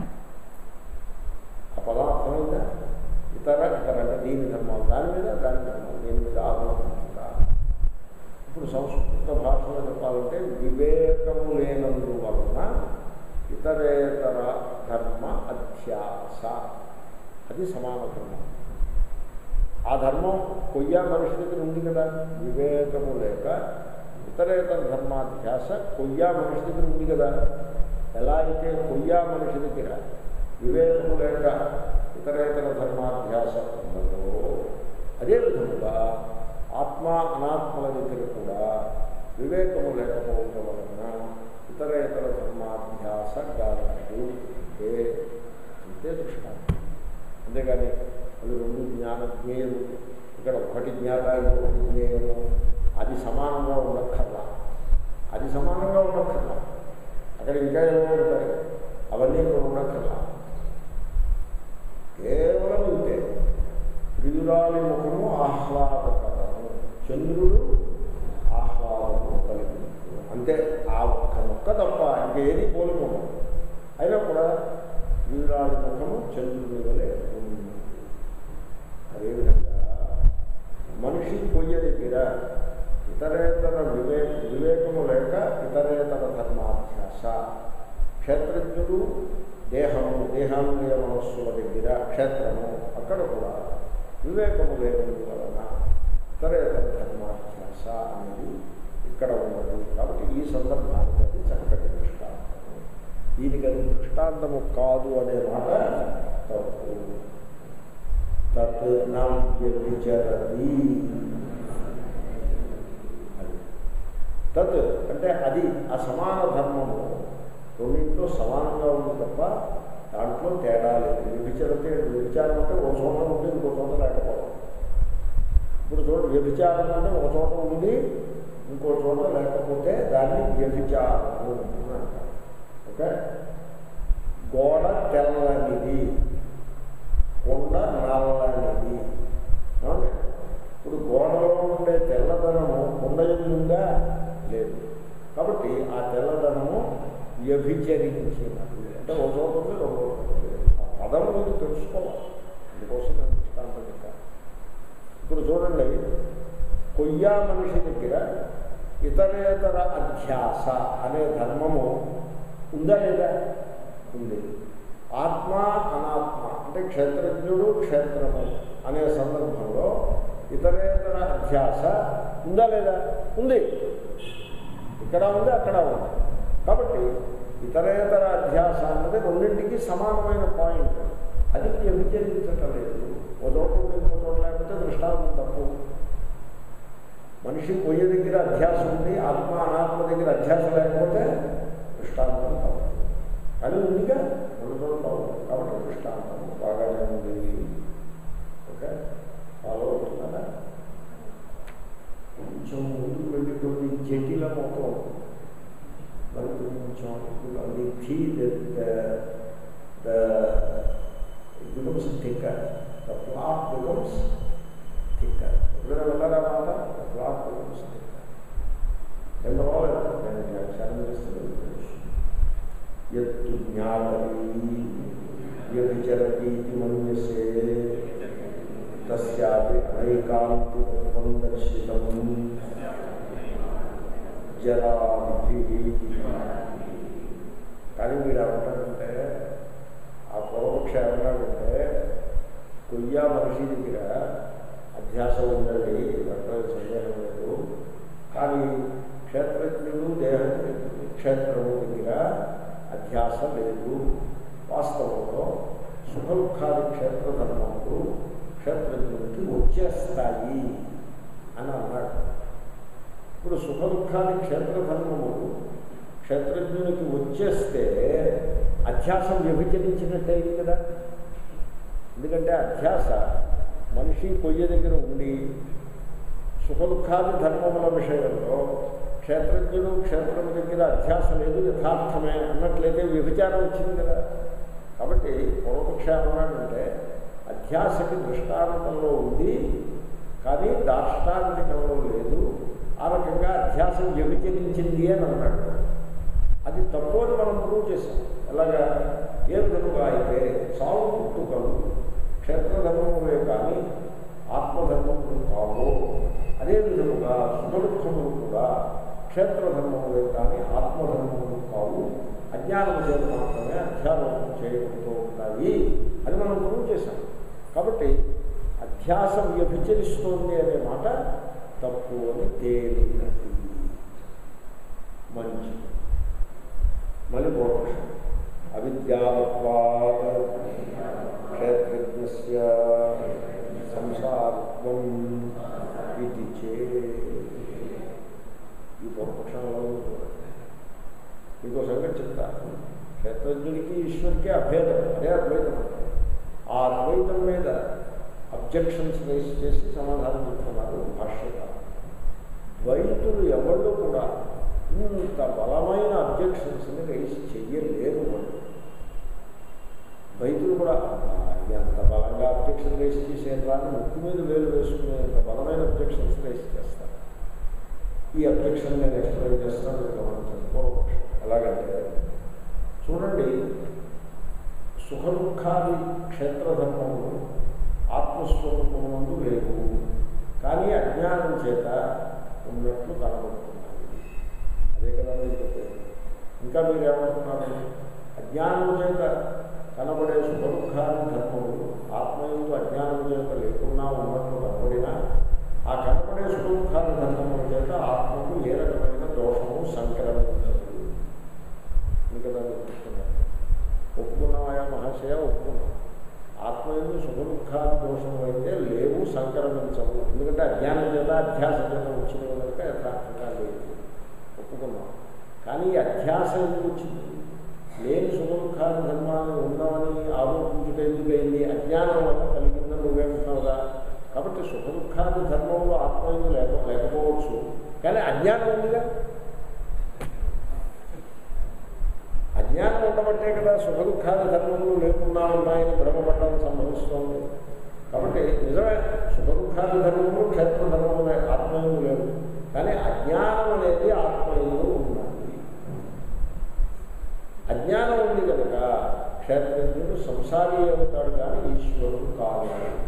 ఆ పదం అర్థమైందా ఇతర ఇతర అంటే దీని ధర్మాలు దాని మీద దాని ధర్మాలు దీని మీద ఆలోచించుట ఇప్పుడు సంస్కృత భాషలో చెప్పాలంటే వివేకము లేనందువలన ఇతరేతర ధర్మ అధ్యాస అది సమాన ధర్మం ఆ ధర్మం కొయ్య మనిషి దగ్గర ఉంది కదా వివేకము లేక ఇతరేతర ధర్మాధ్యాస కొయ్య మనిషి దగ్గర ఉంది కదా ఎలా అయితే కొయ్య మనిషి దగ్గర వివేకము లేక ఇతరేతర ధర్మాధ్యాస ఉన్నదో అదేవిధముగా ఆత్మ అనాత్మల దగ్గర కూడా వివేకము లేకపోవడం వలన ఇతరేతర ధర్మాధ్యాస కారణము అంతే అంతే దృష్టాంతం అంతేగాని అది రెండు జ్ఞాన జ్ఞేయము ఇక్కడ ఒకటి జ్ఞానాలు ఒకటి జ్ఞేయము అది సమానంగా ఉండక్కర్లా అది సమానంగా ఉండక్కర్లా అక్కడ ఇంకా ఏమో ఉంటాయి అవన్నీ ఇక్కడ ఉండక్కర్లా కేవలం ఒక్క తప్ప ఇంకా ఏది పోలిపోము అయినా కూడా వీరాడి ముఖము చంద్రుని వలె ఉంది అదేవిధంగా మనిషి పొయ్య దగ్గర ఇతరేతర వివేక వివేకము లేక ఇతరేతర ధర్మాభ్యాస క్షేత్రజ్ఞుడు దేహము దేహాంద్రియ మనస్సుల దగ్గర క్షేత్రము అక్కడ కూడా వివేకము లేని వలన ఇతరేతర ధర్మాభ్యాస అనేది ఇక్కడ ఉన్నది కాబట్టి ఈ సందర్భానికి అది చక్కటి దృష్టాంతము దీనికి అది దృష్టాంతము కాదు అనే మాట తప్పు తత్ నా వ్యభిచరది అది తత్ అంటే అది ఆ సమాన ధర్మము రెండింటిలో సమానంగా ఉంది తప్ప దాంట్లో తేడా లేదు వ్యభిచరతే వ్యభిచారం అంటే ఒక చోట ఉండి ఇంకో చోట లేకపోవడం ఇప్పుడు చూడండి వ్యభిచారం అంటే ఒక చోట ఉండి ఇంకో చోట లేకపోతే దాన్ని వ్యభిచారము అని అంటారు ఓకే గోడ తెల్లనిది కొండ నల్లనిది ఏమండి ఇప్పుడు గోడలో ఉండే తెల్లదనము కొండ ఉందా లేదు కాబట్టి ఆ తెల్లదనము వ్యభిచరించినది అంటే ఒక చోట ఉంది ఒక చోట లేదు ఆ పదం మీకు తెలుసుకోవాలి అందుకోసం నేను దృష్టాంతం చెప్పాను ఇప్పుడు చూడండి కొయ్యా మనిషి దగ్గర ఇతరేతర అధ్యాస అనే ధర్మము ఉందా లేదా ఉంది ఆత్మ అనాత్మ అంటే క్షేత్రజ్ఞుడు క్షేత్రము అనే సందర్భంలో ఇతరేతర అధ్యాస ఉందా లేదా ఉంది ఇక్కడ ఉంది అక్కడ ఉంది కాబట్టి ఇతరేతర అధ్యాస అన్నది రెండింటికి సమానమైన పాయింట్ అది వ్యభిచరించటం లేదు ఓ చోట ఉండి ఇంకో చోట లేకపోతే దృష్టాంతం తప్పు మనిషి పొయ్యి దగ్గర అధ్యాసం ఉంది ఆత్మ అనాత్మ దగ్గర అధ్యాసం లేకపోతే దృష్టాంతం తప్పు కానీ ఉందిగా రెండు చోట్ల ఉంది కాబట్టి దృష్టాంతం బాగానే ఉంది ఓకే ఫాలో అవుతున్నారా కొంచెం ముందుకు వెళ్ళి కొన్ని జటిలమవుతూ మరి కొంచెం అది the becomes thicker the plot becomes thicker ఎప్పుడైనా వెళ్ళారా మాట ద ప్లాట్ బికమ్స్ థిక్కర్ ఎంత బాగాలేదు నేను వ్యాఖ్యానం చేస్తున్నాను ఎత్తు జ్ఞాతీ వ్యభిచరతీతి మన్యసే తస్యాపి అనైకాంతికత్వం దర్శితం జరాది కానీ మీరు ఏమంటారంటే ఆ పూర్వపక్ష ఏమన్నాడంటే కొయ్యా మనిషి దగ్గర అధ్యాసం ఉందండి దాంట్లో సందేహం లేదు కానీ క్షేత్రజ్ఞుడు దేహ క్షేత్రము దగ్గర అధ్యాస లేదు వాస్తవంలో సుఖ దుఃఖాది క్షేత్రధర్మములు క్షేత్రజ్ఞుడికి వచ్చేస్తాయి అని అన్నాడు ఇప్పుడు సుఖ దుఃఖాది క్షేత్రధర్మములు క్షేత్రజ్ఞునికి వచ్చేస్తే అధ్యాసం వ్యభిచరించినట్టయింది కదా ఎందుకంటే అధ్యాస మనిషి పొయ్యి దగ్గర ఉండి సుఖ దుఃఖాది ధర్మముల విషయంలో క్షేత్రజ్ఞుడు క్షేత్రం దగ్గర అధ్యాస లేదు యథార్థమే అన్నట్లయితే వ్యభిచారం వచ్చింది కదా కాబట్టి పూర్వపక్ష ఏమన్నాడంటే అధ్యాసకి దృష్టాంతంలో ఉంది కానీ దాష్టాంతికంలో లేదు ఆ రకంగా అధ్యాసం వ్యభిచరించింది అని అన్నాడు అది తప్పు అని మనం ప్రూవ్ చేసాం ఎలాగా ఏ విధముగా అయితే సాగు పుట్టుకలు క్షేత్రధర్మములే కానీ ఆత్మధర్మములు కావు అదే విధముగా సుఖదుఖములు కూడా క్షేత్రధర్మములే కానీ ఆత్మధర్మములు కావు అజ్ఞానం చేత మాత్రమే అధ్యారోపణ చేయడంతో ఉంటాయి అని మనం ప్రూవ్ చేశాం కాబట్టి అధ్యాసం వ్యభిచరిస్తోంది అనే మాట తప్పు అని తేలినది మంచిది మళ్ళీ పూర్వపక్షం అవిద్యావత్వాత్ క్షేత్రజ్ఞస్య సంసారత్వం ఇది చే ఈ పూర్వపక్షంలో ఇంకో సంగతి చెప్తా క్షేత్రజ్ఞుడికి ఈశ్వరికి అభేదం అదే అద్వైతం ఆ అద్వైతం మీద అబ్జెక్షన్స్ రేస్ చేసి సమాధానం చెప్తున్నారు భాష్యకారు ద్వైతులు ఎవళ్ళు కూడా ఇంత బలమైన అబ్జెక్షన్స్ని రేస్ చెయ్యలేరు వాళ్ళు ద్వైతులు కూడా ఎంత బలంగా అబ్జెక్షన్ రేస్ చేసేట్లా అని ముక్కు మీద వేలు వేసుకునేంత బలమైన అబ్జెక్షన్స్ రేస్ చేస్తారు ఈ అబ్జెక్షన్ నేను ఎక్స్ప్లెయిన్ చేస్తాను మీరు గమనించండి పూర్వపక్షం ఎలాగంటే చూడండి సుఖ దుఃఖాది క్షేత్రధర్మములు ఆత్మస్వరూపమునందు లేవు కానీ అజ్ఞానం చేత ఉన్నట్లు కనబడుతున్నాయి అదే కదా మీరు చెప్పేది ఇంకా మీరు ఏమంటున్నారు అజ్ఞానం చేత కనబడే సుఖ దుఃఖాది ధర్మములు ఆత్మయందు అజ్ఞానం చేత లేకున్నా ఉన్నట్లు కనబడినా ఆ కనబడే సుఖ దుఃఖాది ధర్మముల చేత ఆత్మకు ఏ రకమైన దోషము సంక్రమించదు ఇంకా దాన్ని చెప్తున్నారు ఒప్పుకున్నామయా మహాశయ ఒప్పుకున్నాం ఆత్మయందు సుఖ దుఃఖాది దోషములు అయితే లేవు సంక్రమించవు ఎందుకంటే అజ్ఞానం చేత అధ్యాస చేత వచ్చింది కనుక యథార్థంగా లేదు ఒప్పుకున్నాం కానీ ఈ అధ్యాస ఎందుకు వచ్చింది లేని సుఖ దుఃఖాది ధర్మాన్ని ఉందామని ఆరోపించుట ఎందుకైంది అజ్ఞానం వల్ల కలిగిందని నువ్వేమంటున్నావుగా కాబట్టి సుఖ దుఃఖాది ధర్మంలో ఆత్మయందు లేక లేకపోవచ్చు కానీ అజ్ఞానం ఉందిగా అజ్ఞానం ఉండబట్టే కదా సుఖ దుఃఖాది ధర్మములు లేకుండా ఉన్నాయని భ్రమపడడం సంభవిస్తోంది కాబట్టి నిజమే సుఖ దుఃఖాది ధర్మములు క్షేత్ర ధర్మములే ఆత్మయందు లేవు కానీ అజ్ఞానం అనేది ఆత్మయంలో ఉన్నది అజ్ఞానం ఉంది కనుక క్షేత్రజ్ఞుడు సంసారి అవుతాడు కానీ ఈశ్వరుడు కాదు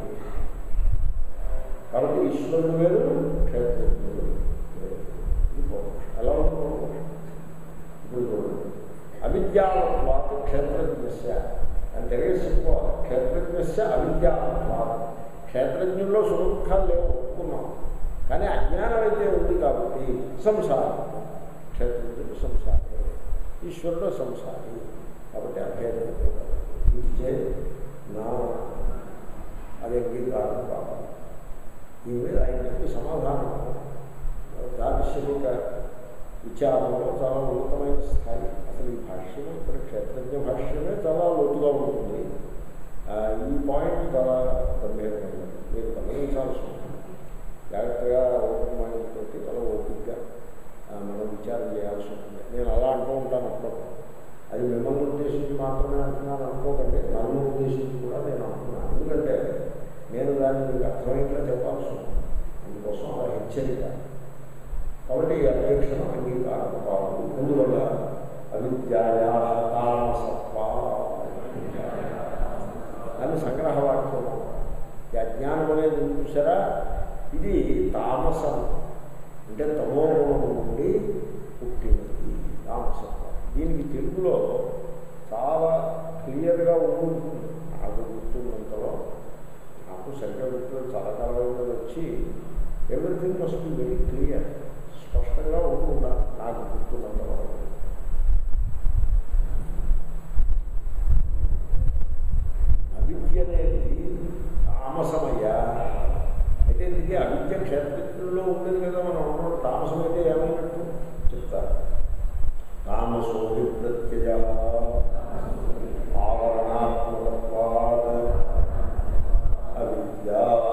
కాబట్టి ఈశ్వరుడు వేరు క్షేత్రజ్ఞుడు వేరు. ఇది పూర్వపక్షం. ఎలా ఉంది పూర్వపక్షం? ఇప్పుడు చూడండి అవిద్యావత్వాత క్షేత్రజ్ఞస్య అని తెలియసుకోవాలి క్షేత్రజ్ఞస్య అవిద్యావత్వాత క్షేత్రజ్ఞుల్లో సుఖదుఖాలు లేవు ఒప్పుకున్నాం కానీ అజ్ఞానం అయితే ఉంది కాబట్టి సంసారం క్షేత్రజ్ఞుడు సంసారం ఈశ్వరుడు సంసారి కాబట్టి అభేదం ఇచ్చే నా అది అంగీకారం కావాలి ఈ మీద ఆయన చెప్పి సమాధానం దార్శనిక విచారంలో చాలా ఉన్నతమైన స్థాయి అసలు ఈ భాష్యం ఇక్కడ క్షేత్రజ్ఞ భాష్యమే చాలా లోతుగా ఉంటుంది ఆ, ఈ పాయింట్ చాలా గంభీరమైనది మీరు గమనించాల్సి ఉంటుంది జాగ్రత్తగా ఓపెన్ మైండ్ తోటి చాలా ఓపికగా ఆ, మనం విచారం చేయాల్సి ఉంటుంది నేను అలా అంటూ ఉంటాను అప్పుడప్పుడు అది మిమ్మల్ని ఉద్దేశించి మాత్రమే అంటున్నాను అనుకోకండి నన్ను ఉద్దేశించి కూడా నేను అంటున్నాను ఎందుకంటే నేను దాన్ని మీకు అర్థమయ్యేలా చెప్పాల్సి ఉంటుంది అందుకోసం అలా హెచ్చరిక కాబట్టి ఈ అపేక్షణ అంగీకారం కాదు ఎందువల్ల అవిద్యాయా తామసత్వ అని సంగ్రహవాక్యం ఈ అజ్ఞానం అనేది ఉంది చూసారా ఇది తామసం అంటే తమో గుణము నుండి పుట్టినది తామసత్వం దీనికి తెలుగులో చాలా క్లియర్గా ఉంటుంది నాకు గుర్తున్నంతలో నాకు సరిగ్గా గుర్తు చాలా కాలంలో వచ్చి everything must be very clear స్పష్టంగా ఉంటూ ఉండాలి నాకు గుర్తున్నంతలో అవిద్య అనేది తామసమయ్యా అయితే ఇది అవిద్య క్షేత్రంలో ఉండేది కదా మనం అనుకున్న తామసం అయితే ఏమైనట్టు చెప్తారు తామసో విప్రత్యయ ఆవరణాత్మకత్వాద్ అవిద్య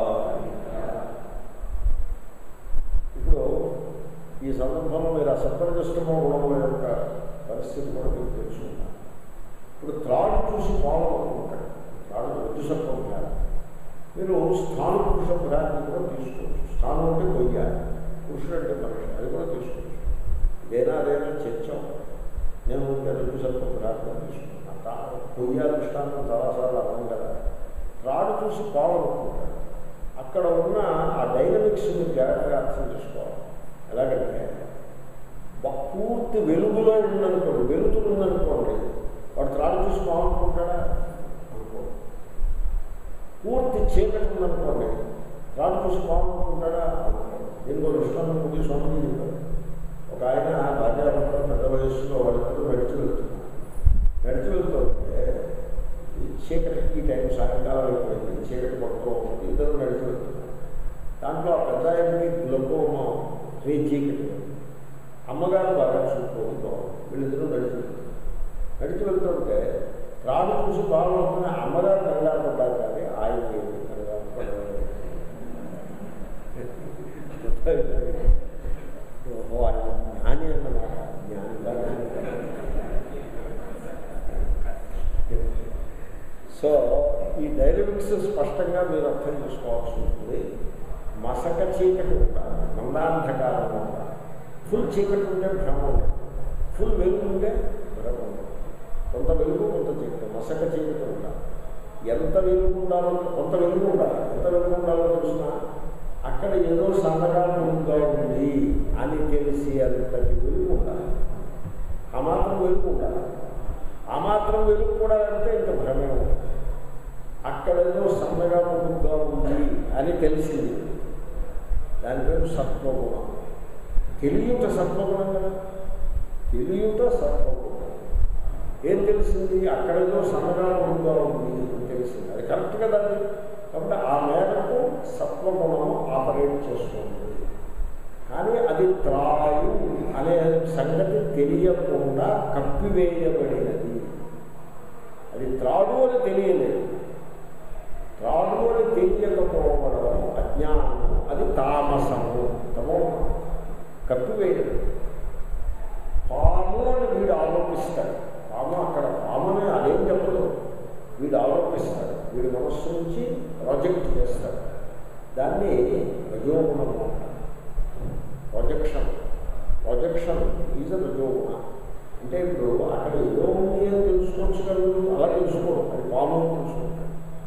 ఇప్పుడు ఈ సందర్భంలో మీరు అసత్వజస్తమో గుణముల యొక్క పరిస్థితి కూడా మీకు తెలుసుకుంటారు ఇప్పుడు త్రాడు చూసి పాలు అనుకుంటాడు త్రాడు రుజుసత్వం భ్రాంతి మీరు స్థాను పురుష భ్రాంతి కూడా తీసుకోవచ్చు స్థానం అంటే కొయ్యాలి పురుషుడు అంటే మనిషి అది కూడా తీసుకోవచ్చు ఇదేనా అదేనా చర్చ నేను ఉంటే రుజుసత్వం భ్రాంతి అని తీసుకుంటున్నాను తా కొయ్యాలి దృష్టాంతం చాలాసార్లు అర్థం కదా త్రాడు చూసి పాలు అనుకుంటాడు అక్కడ ఉన్న ఆ డైనమిక్స్ మీరు జాగ్రత్తగా అర్థం చేసుకోవాలి ఎలాగంటే బ- పూర్తి వెలుగులో ఉందనుకోండి వెలుతురు ఉందనుకోండి వాడు త్రాడు చూసి బాగుంటుంటాడా అనుకో పూర్తి చీకటి ఉందనుకోండి త్రాడు చూసి బాగుంటుంటాడా అనుకో దీనికి ఒక దృష్టాంతం ముందు స్వామి చెప్పారు ఒక ఆయన భార్యాభర్తలు పెద్ద వయస్సులో వాళ్ళిద్దరూ నడిచి వెళ్తున్నారు నడిచి వెళ్తుంటే ఈ చీకటి ఈ టైం సాయంకాలం అయిపోయింది చీకటి పడుతూ ఉంటుంది ఇద్దరు నడిచి వెళ్తున్నారు దాంట్లో ఆ పెద్ద ఆయనకి గ్లకోమా రే చీకటి అమ్మగారు బాగా చూసుకోవడంతో వీళ్ళిద్దరూ నడిచి వెళ్తున్నారు నడిచి వెళ్తుంటే రాడు చూసి బాగుంటుంది అమ్మగారు కంగారు పడ్డారు కానీ ఆయన ఏమీ కంగారు పడలేదు. ఓహో ఆయన జ్ఞాని అన్నమాట జ్ఞానిగా సో ఈ డైనమిక్స్ స్పష్టంగా మీరు అర్థం చేసుకోవాల్సి ఉంటుంది మసక చీకటి ఉండాలి మందాంధకారం ఉండాలి ఫుల్ చీకటి ఉంటే భ్రమ ఉంటుంది ఫుల్ వెలుగు ఉంటే భ్రమ ఉండదు కొంత వెలుగు కొంత చీకటి మసక చీకటి ఉండాలి ఎంత వెలుగు ఉండాలో కొంత వెలుగు ఉండాలి ఎంత వెలుగు ఉండాలో తెలిసిన అక్కడ ఏదో సన్నగా పొడుగ్గా ఉంది అని తెలిసి అంతటి వెలుగు ఉండాలి ఆ మాత్రం వెలుగు ఉండాలి ఆ మాత్రం వెలుగు కూడా అంటే ఇంత భ్రమే ఉంది అక్కడ ఏదో సన్నగా పొడుగ్గా ఉంది అని తెలిసింది దాని పేరు సత్వగుణం తెలియట సత్వగుణం కదా తెలియట సత్వగుణం ఏం తెలిసింది అక్కడ ఏదో సన్నగా పొడుగ్గా ఉంది అని తెలిసింది అది కరెక్ట్ కదా అది కాబట్టి ఆ మేరకు సత్వగుణము ఆపరేట్ చేస్తుంది కానీ అది త్రాయు అనే సంగతి తెలియకుండా కప్పివేయబడినది అది త్రాడు అని తెలియలేదు త్రాడు అని తెలియకపోవడం అజ్ఞానము అది తామసము తమో కప్పివేయడం పాము అని వీడు ఆరోపిస్తాడు పాము అక్కడ పాముని అదేం చెప్పదు వీడు ఆరోపిస్తాడు వీడి మనస్సు నుంచి ప్రాజెక్ట్ చేస్తాడు దాన్ని రజోగుణము అంటారు ప్రొజెక్షన్ ప్రొజెక్షన్ ఈజ్ రజోగుణ అంటే ఇప్పుడు అక్కడ ఏదో ఉంది అని తెలుసుకోవచ్చు కదా అలా తెలుసుకోవడం అది పాము అని తెలుసుకుంటాడు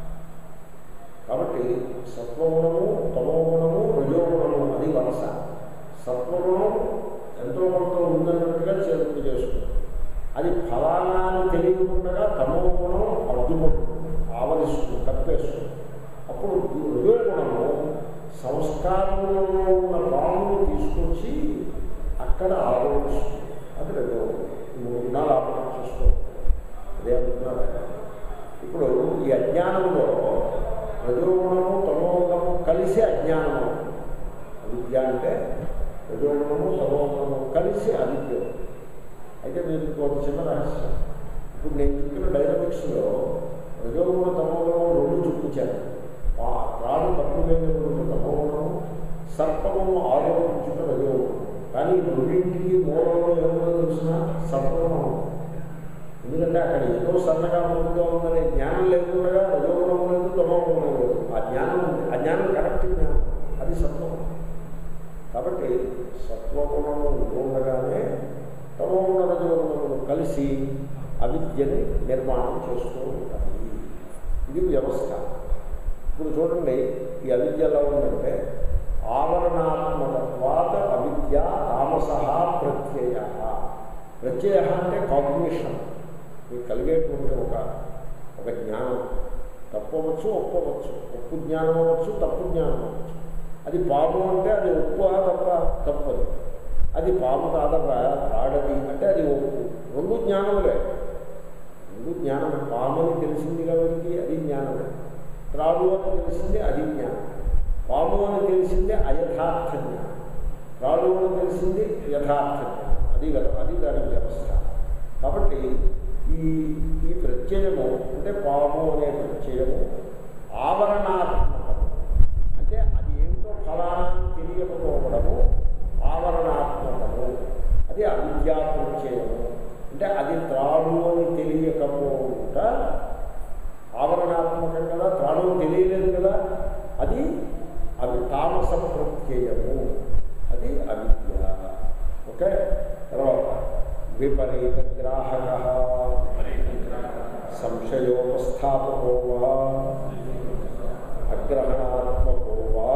కాబట్టి సత్వగుణము తమోగుణము రజోగుణము అది వలస సత్వగుణం ఎంతో కొంత ఉందన్నట్టుగా చేరుకు చేసుకుంటాం అది ఫలానా అని తెలియకుండా తమోగుణం అడ్డుపడుతుంది ఆవరిస్తుంది కప్పేస్తుంది అప్పుడు రజోగుణము సంస్కారంలో ఉన్న పామును తీసుకొచ్చి అక్కడ ఆరోపిస్తుంది అది రజో మూడు గుణాలు ఆపరేట్ చేసుకో అదే అంటున్నారు ఆయన. ఇప్పుడు ఈ అజ్ఞానంలో రజోగుణము తమోగుణము కలిసి అజ్ఞానము అవిద్య అంటే రజోగుణము తమోగుణము కలిసి అవిద్య అయితే మీరు ఒక చిన్న రహస్యం ఇప్పుడు నేను చెప్పిన డైనమిక్స్లో రజోగుణ తమోగుణము రెండు చూపించాను ఆ రాడు తప్పులేనటువంటి తమోగుణము సర్పము ఆరోపించుట రజోగుణం కానీ ఈ రెండింటికి మూలంలో ఏమో తెలిసిన సర్పగుణం ఎందుకంటే అక్కడ ఏదో సన్నగా ముందుగా ఉందనే జ్ఞానం లేకుండా రజోగుణం లేదు తమోగుణం లేదు ఆ జ్ఞానం ఉంది ఆ జ్ఞానం కరెక్ట్ జ్ఞానం అది సత్వగుణం కాబట్టి సత్వగుణము ఉండగానే తమోగుణ రజోగుణములు కలిసి అవిద్యని నిర్మాణం చేస్తూ ఉంటాయి ఇది వ్యవస్థ ఇప్పుడు చూడండి ఈ అవిద్య ఎలా ఉందంటే ఆవరణాత్మకత్వాత అవిద్య తామస ప్రత్యయ ప్రత్యయ అంటే కాగ్నిషన్ మీకు కలిగేటువంటి ఒక ఒక జ్ఞానం తప్పవచ్చు ఒప్పవచ్చు ఒప్పు జ్ఞానం అవ్వచ్చు తప్పు జ్ఞానం అవ్వచ్చు అది పాము అంటే అది ఒప్పు తప్ప తప్పదు అది పాము కాదరా ఆడది అంటే అది ఒప్పు రెండు జ్ఞానములే రెండు జ్ఞానమే పాము అని తెలిసింది కాబట్టి అది జ్ఞానమే త్రాడు అని తెలిసింది అది జ్ఞానం పాము అని తెలిసింది అయథార్థ జ్ఞానం త్రాడు అని తెలిసింది యథార్థ జ్ఞానం అది కదా అది దాని వ్యవస్థ కాబట్టి ఈ ఈ ప్రత్యయము అంటే పాము అనే ప్రత్యయము ఆవరణాత్మకము అంటే అది ఏమిటో ఫలానా తెలియకపోవడము ఆవరణాత్మకము అది అవిద్యా ప్రత్యయము అంటే అది త్రాడు అని తెలియకపోవుట ఆవరణాత్మకం కదా త్రాడు అని తెలియలేదు కదా అది అవి తామస ప్రత్యయము అది అవిద్య ఓకే తర్వాత విపరీత గ్రాహక సంశయోపస్థాపకో వా అగ్రహణాత్మకో వా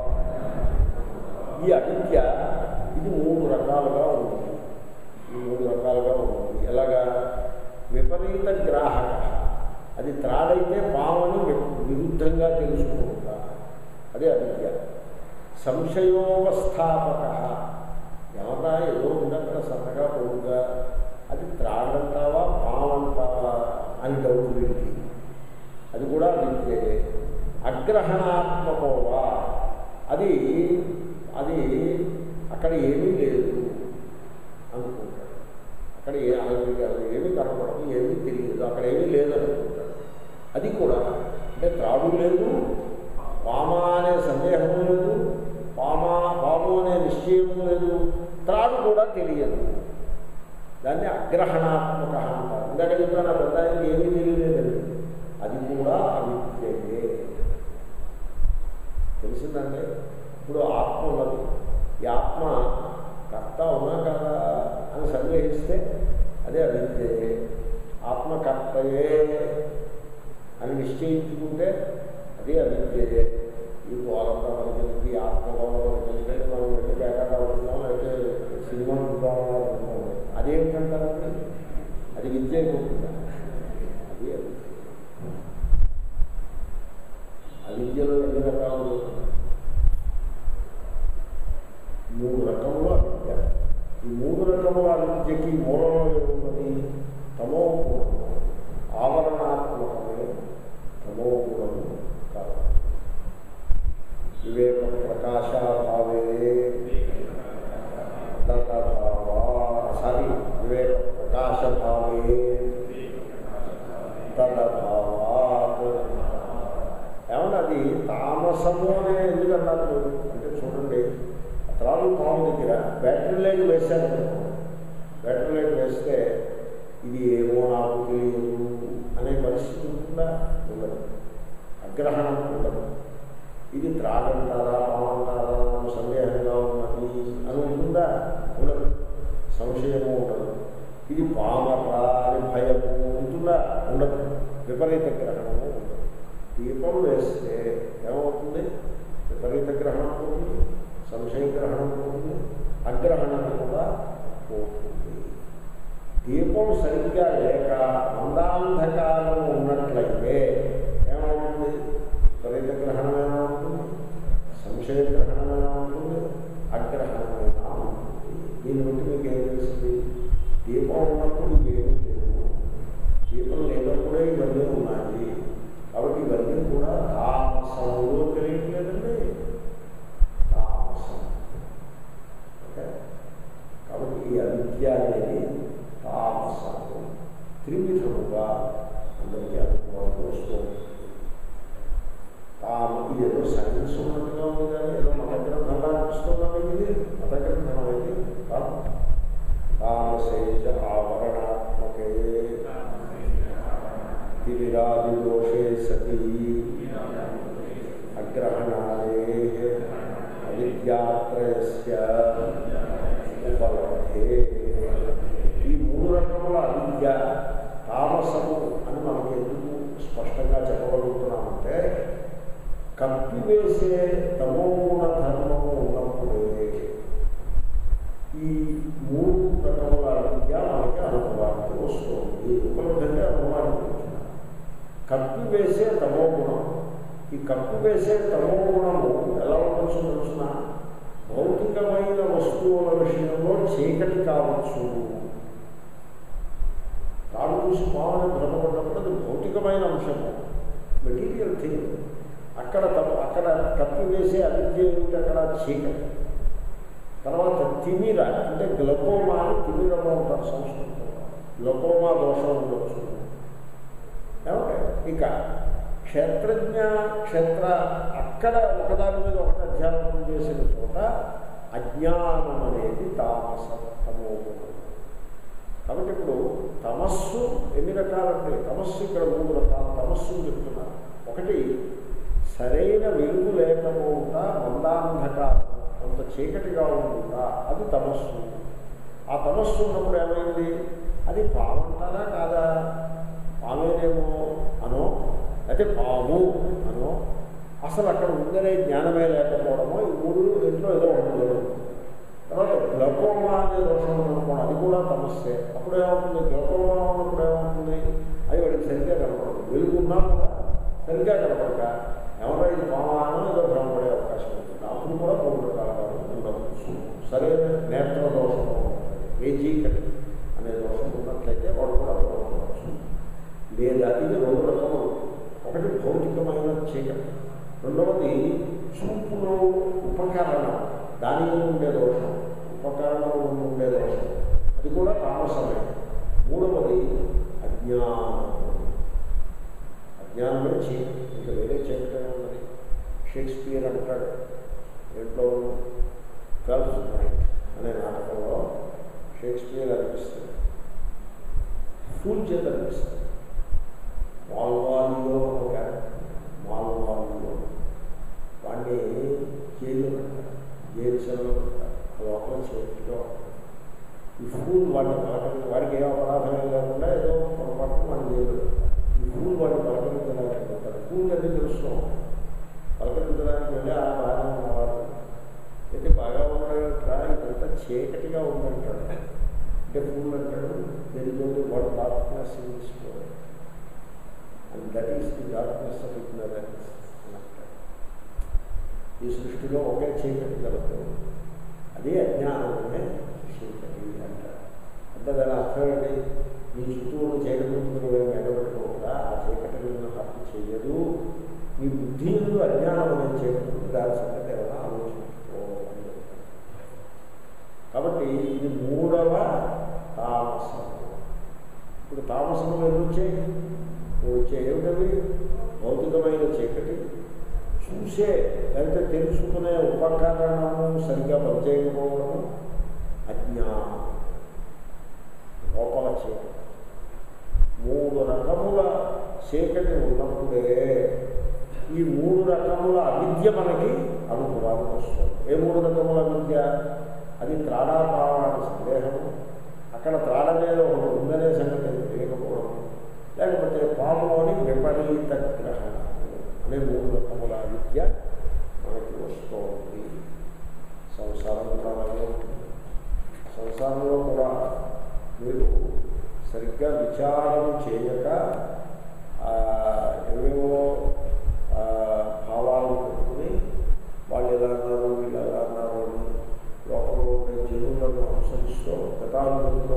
ఈ అవిద్య ఇది మూడు రకాలుగా ఉంటుంది ఈ మూడు రకాలుగా ఉంటుంది ఎలాగా విపరీత గ్రాహక అది త్రాడైతే పాముని వి- విరుద్ధంగా తెలుసుకుంటా అదే అవిద్య సంశయోపస్థాపక ఎవరా ఏదో ఉంది అక్కడ సన్నగా పొడుగా అది త్రాడంటావా పామంటావా అని డౌట్ వీడికి అది కూడా విద్యయే అగ్రహణాత్మకోవా అది అది అక్కడ ఏమీ లేదు అనుకుంటాడు అక్కడ ఏ ఆయనకి అది ఏమీ కనపడదు ఏమీ తెలియదు అక్కడ ఏమీ లేదు అనుకుంటాడు అది కూడా అంటే త్రాడు లేదు పామ అనే సందేహం లేదు పామ పాము అనే నిశ్చయం లేదు త్రాడు కూడా తెలియదు దాన్ని అగ్రహణాత్మక అంటారు ఇందాక చెప్పాను ఆ పెద్ద ఆయనకి ఏమీ తెలియలేదండి అది కూడా అవిద్యయే తెలిసిందండి ఇప్పుడు ఆత్మ ఉన్నది ఈ ఆత్మ కర్త ఉన్నా కదా అని సందేహం గ్రహిస్తే అదే అవిద్యయే ఆత్మకర్తయే అని నిశ్చయించుకుంటే అదే అవిద్యయే ఈ గోలంతా మనకి ఆత్మగౌరవం మనకి మనం వెళ్ళి బేకాగా ఉంటున్నాం లేకపోతే సినిమా చూద్దామని అనుకుంటాం అదేమిటంటారండి అది విద్య అయిపోతుందా అది అవిద్య. అవిద్యలో ఎన్ని రకాలు మూడు రకములు అవిద్య ఈ మూడు రకముల అవిద్యకి మూలంలో ఏమున్నది తమో గుణము ఆవరణాత్మకమే తమో గుణము కాదు వివేక ప్రకాశాభావే తదభావా సారీ వివేక ప్రకాశభావే తదభావాత్ ఏమన్నా అది తామసము అనే ఎందుకు అన్నారు అంటే చూడండి త్రాలు పాము దగ్గర బ్యాటరీ లైట్ వేశారు బ్యాటరీ లైట్ వేస్తే ఇది ఏమో నాకు తెలియదు అనే పరిస్థితి ఉంటుందా ఉండదు అగ్రహణం ఉండదు ఇది త్రాగంటారా పామంటారా నాకు సందేహంగా ఉన్నది అని ఉంటుందా ఉండదు సంశయము ఉండదు ఇది పామరా అని భయము ఉంటుందా ఉండదు విపరీత గ్రహణము ఉండదు దీపం వేస్తే ఏమవుతుంది విపరీత గ్రహణం పోతుంది సంశయ గ్రహణం పోతుంది అగ్రహణం కూడా పోతుంది దీపం సరిగ్గా లేక మందాంధకారం ఉన్నట్లయితే ఏమవుతుంది విపరీత గ్రహణమైనా ఉంటుంది సంశయ గ్రహణమైనా ఉంటుంది అగ్రహణమైనా ఉంటుంది దీన్ని బట్టి మీకు ఏం తెలుస్తుంది దీపం ఉన్నప్పుడు ఇవేమీ లేవు దీపం లేనప్పుడే ఇవన్నీ ఉన్నాయి కాబట్టి ఇవన్నీ కూడా తామసంలో తెలియట్లేదండి తామసం ఓకే కాబట్టి ఈ అవిద్య అనేది తామసము త్రివిధముగా అందరికీ అనుభవానికి వస్తూ ఉంటుంది తామ ఇది ఏదో సైన్స్ ఉన్నట్టుగా ఉంది కానీ ఏదో మత గ్రంథంగా అనిపిస్తుందా మీకు ఇది మత గ్రంథం అనేది కాదు తామసేచ ఆవరణాత్మకే తిరిరాదిదోషే సతీ అగ్రహణాలే అవిద్యాత్రయస్య ఉపలబ్ధే ఈ మూడు రకముల అవిద్య తామసము అని మనకి ఎందుకు స్పష్టంగా చెప్పగలుగుతున్నామంటే కప్పివేసే తమోగుణ ధర్మము ఉన్నప్పుడే ఈ మూడు రకముల అవిద్య మనకి అనుభవానికి వస్తుంది ఉపలబ్ధంగా అనుభవానికి వస్తుంది కప్పివేసే తమో గుణం ఈ కప్పివేసే తమో గుణము ఎలా ఉండొచ్చు తెలుసిన భౌతికమైన వస్తువుల విషయంలో చీకటి కావచ్చు తాను చూసి పావుని భ్రమపడ్డప్పుడు అది భౌతికమైన అంశము మెటీరియల్ థింగ్ అక్కడ తప్పు అక్కడ కప్పివేసే అవిద్య ఏమిటి అక్కడ చీకటి తర్వాత తిమిర అంటే గ్లకోమా అని తిమిరము అంటారు సంస్కృతంలో గ్లకోమా దోషం ఉండొచ్చు ఏమంటే ఇక క్షేత్రజ్ఞ క్షేత్ర అక్కడ ఒకదాని మీద ఒకటి అధ్యాపనం చేసిన చోట అజ్ఞానం అనేది తామస తమోగుణం కాబట్టి ఇప్పుడు తమస్సు ఎన్ని రకాలంటే తమస్సు ఇక్కడ మూడు రకాల తమస్సును చెప్తున్నారు ఒకటి సరైన వెలుగు లేకపోకుండా మందాంధకారం కొంత చీకటిగా ఉంటుందా అది తమస్సు ఆ తమస్సు ఉన్నప్పుడు ఏమైంది అది పామంటారా కాదా పామేనేమో అనో అయితే పాము అనో అసలు అక్కడ ఉందనే జ్ఞానమే లేకపోవడమో ఈ మూడు ఇంట్లో ఏదో ఒకటి జరుగుతుంది తర్వాత గ్లకోమా అనే దోషం ఉందనుకోండి అది కూడా సమస్యే అప్పుడు ఏమవుతుంది గ్లకోమా ఉన్నప్పుడు ఏమవుతుంది అది వాడికి సరిగ్గా కనపడదు వెలుగున్నా కూడా సరిగ్గా కనపడక ఎవరో ఇది పామానో ఏదో భ్రమపడే అవకాశం ఉంటుంది అప్పుడు కూడా మూడు రకాలుగా ఉండవచ్చు సరైన నేత్ర దోషం వేజీకటి అనే దోషం ఉన్నట్లయితే వాడు కూడా భ్రమపడవచ్చు లేదా ఇది రెండు రకములు ఒకటి భౌతికమైన చీకటి రెండవది చూపులో ఉపకరణ దాని మీద ఉండే దోషం ఉపకరణం ఉండే దోషం అది కూడా తామసమే మూడవది అజ్ఞానం అజ్ఞానమే చీకటి ఇంకా వేరే చీకటే ఉన్నది షేక్స్పియర్ అంటాడు దీంట్లో ట్వెల్త్ నైట్ అనే నాటకంలో షేక్స్పియర్ అనిపిస్తుంది ఫూల్ చేత అనిపిస్తుంది మాల్వాలిలో ఒక మాల్వాలిలో వాడిని జైలు పెట్టారు జైలు సెలవు పెట్టారు లోపల చేతిలో ఈ ఫూల్ వాడిని పలకరి వాడికి ఏం అపరాధం ఏం లేకుండా ఏదో పొరపాటు వాడిని చేయలేదు ఈ ఫూల్ వాడిని పలకరించడానికి వెళ్తారు ఫూల్ అది తెలుసుకో పలకరించడానికి వెళ్ళి ఆ బాగా ఉన్నవాడు అయితే బాగా ఉన్నాడట ఇదంతా చీకటిగా ఉందంటాడు అంటే ఫూల్ అంటాడు తెలియదు వాడు డార్క్నెస్ తీసుకోవాలి and that is the darkness of ignorance ఈ సృష్టిలో ఒకే చీకటి కలదు అది అజ్ఞానమే చీకటి అంటారు అంటే దాని అర్థం ఏంటి నీ చుట్టూ ఉన్న చీకటి నువ్వు మెడబెట్టుకోకుండా ఆ చీకటి నిన్ను హత్య చేయదు నీ బుద్ధి ఎందు అజ్ఞానం అనే చీకటి దాని సంగతి ఏమైనా ఆలోచించుకో అని చెప్తారు. కాబట్టి ఇది మూడవ తామసం ఇప్పుడు తామసం ఎందుకు వచ్చాయి వచ్చే ఏమిటవి భౌతికమైన చీకటి చూసే లేకపోతే తెలుసుకునే ఉపకరణము సరిగ్గా పనిచేయకపోవడము అజ్ఞానం లోపల చీకటి మూడు రకముల చీకటి ఉన్నప్పుడే ఈ మూడు రకముల అవిద్య మనకి అనుభవానికి వస్తుంది ఏ మూడు రకముల విద్య అది త్రాడాపాలని సందేహము అక్కడ త్రాడ మీద ఒకటి ఉందనే సంగతి తెలియకపోవడం లేకపోతే పాము అని విపరీత గ్రహణ అనే మూడు రకముల విద్య మనకి వస్తోంది సంసారం కూడా అలాగే ఉంటుంది సంసారంలో కూడా మీరు సరిగ్గా విచారం చేయక ఆ, ఏవేవో ఆ, భావాలు పెట్టుకుని వాళ్ళు ఎలా అన్నారు వీళ్ళు ఎలా అన్నారు అని లోపల ఉండే జనులను అనుసరిస్తూ గతానుగతితో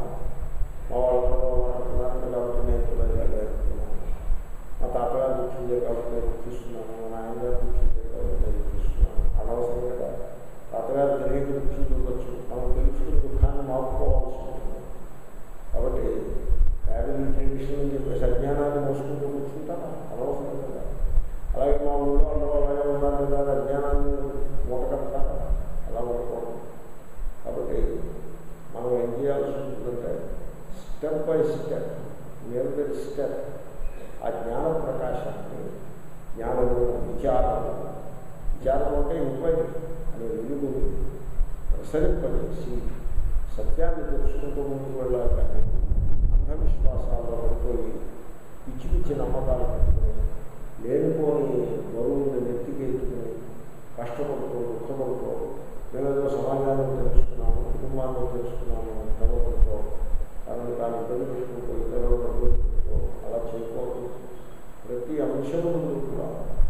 మా వాళ్ళలో అంటున్నారు కాబట్టి నేను కూడా ఇలాగే అంటున్నాను మా తాతగారు కూర్చుందే కాబట్టి నేను గుర్తిస్తున్నాను మా నాన్నగారు కూర్చుందే కాబట్టి నేను గుర్తిస్తున్నాను అనవసరం కదా తాతగారు తెలియక గుర్తించవచ్చు మనం తెలుసుకుని దుఃఖాన్ని మాపుకోవాల్సి ఉంటుంది కాబట్టి ఫ్యామిలీ ట్రెడిషన్ అని చెప్పేసి అజ్ఞానాన్ని మోసుకుంటూ కూర్చుంటారా అనవసరం కదా అలాగే మా ఊళ్ళో వాళ్ళు అలాగే ఉన్నారు కదా అజ్ఞానాన్ని మూట కడతారా అలా ఉండకూడదు కాబట్టి మనం ఏం చేయాల్సి ఉంటుందంటే స్టెప్ బై స్టెప్ ఎవరి స్టెప్ ఆ జ్ఞాన ప్రకాశాన్ని జ్ఞానము విచారము విచారం అంటే ఎంక్వైరీ అనే వెలుగుని ప్రసరింపజేసి సత్యాన్ని తెలుసుకుంటూ ముందుకు వెళ్ళాలి కానీ అంధవిశ్వాసాల్లో పడిపోయి పిచ్చి పిచ్చి నమ్మకాలు పెట్టుకుని లేనిపోని బరువుని నెత్తికి ఎత్తుకుని కష్టపడుతూ దుఃఖపడుతూ మేమేదో సమాజాన్ని తెలుసుకున్నాము కుటుంబాన్ని తెలుసుకున్నాము భ్రమపడుతూ తనను తాను ఇబ్బంది పెట్టుకుంటూ ఇతరులను ఇబ్బంది పెట్టుతూ అలా చేయకూడదు ప్రతి అంశము కూడా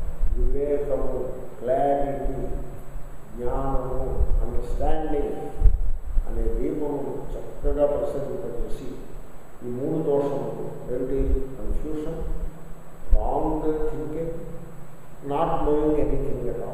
వివేకము క్లారిటీ జ్ఞానము అండర్స్టాండింగ్ అనే దీపము చక్కగా ప్రసరింపజేసి ఈ మూడు దోషములు ఏంటి confusion wrong thinking not knowing anything at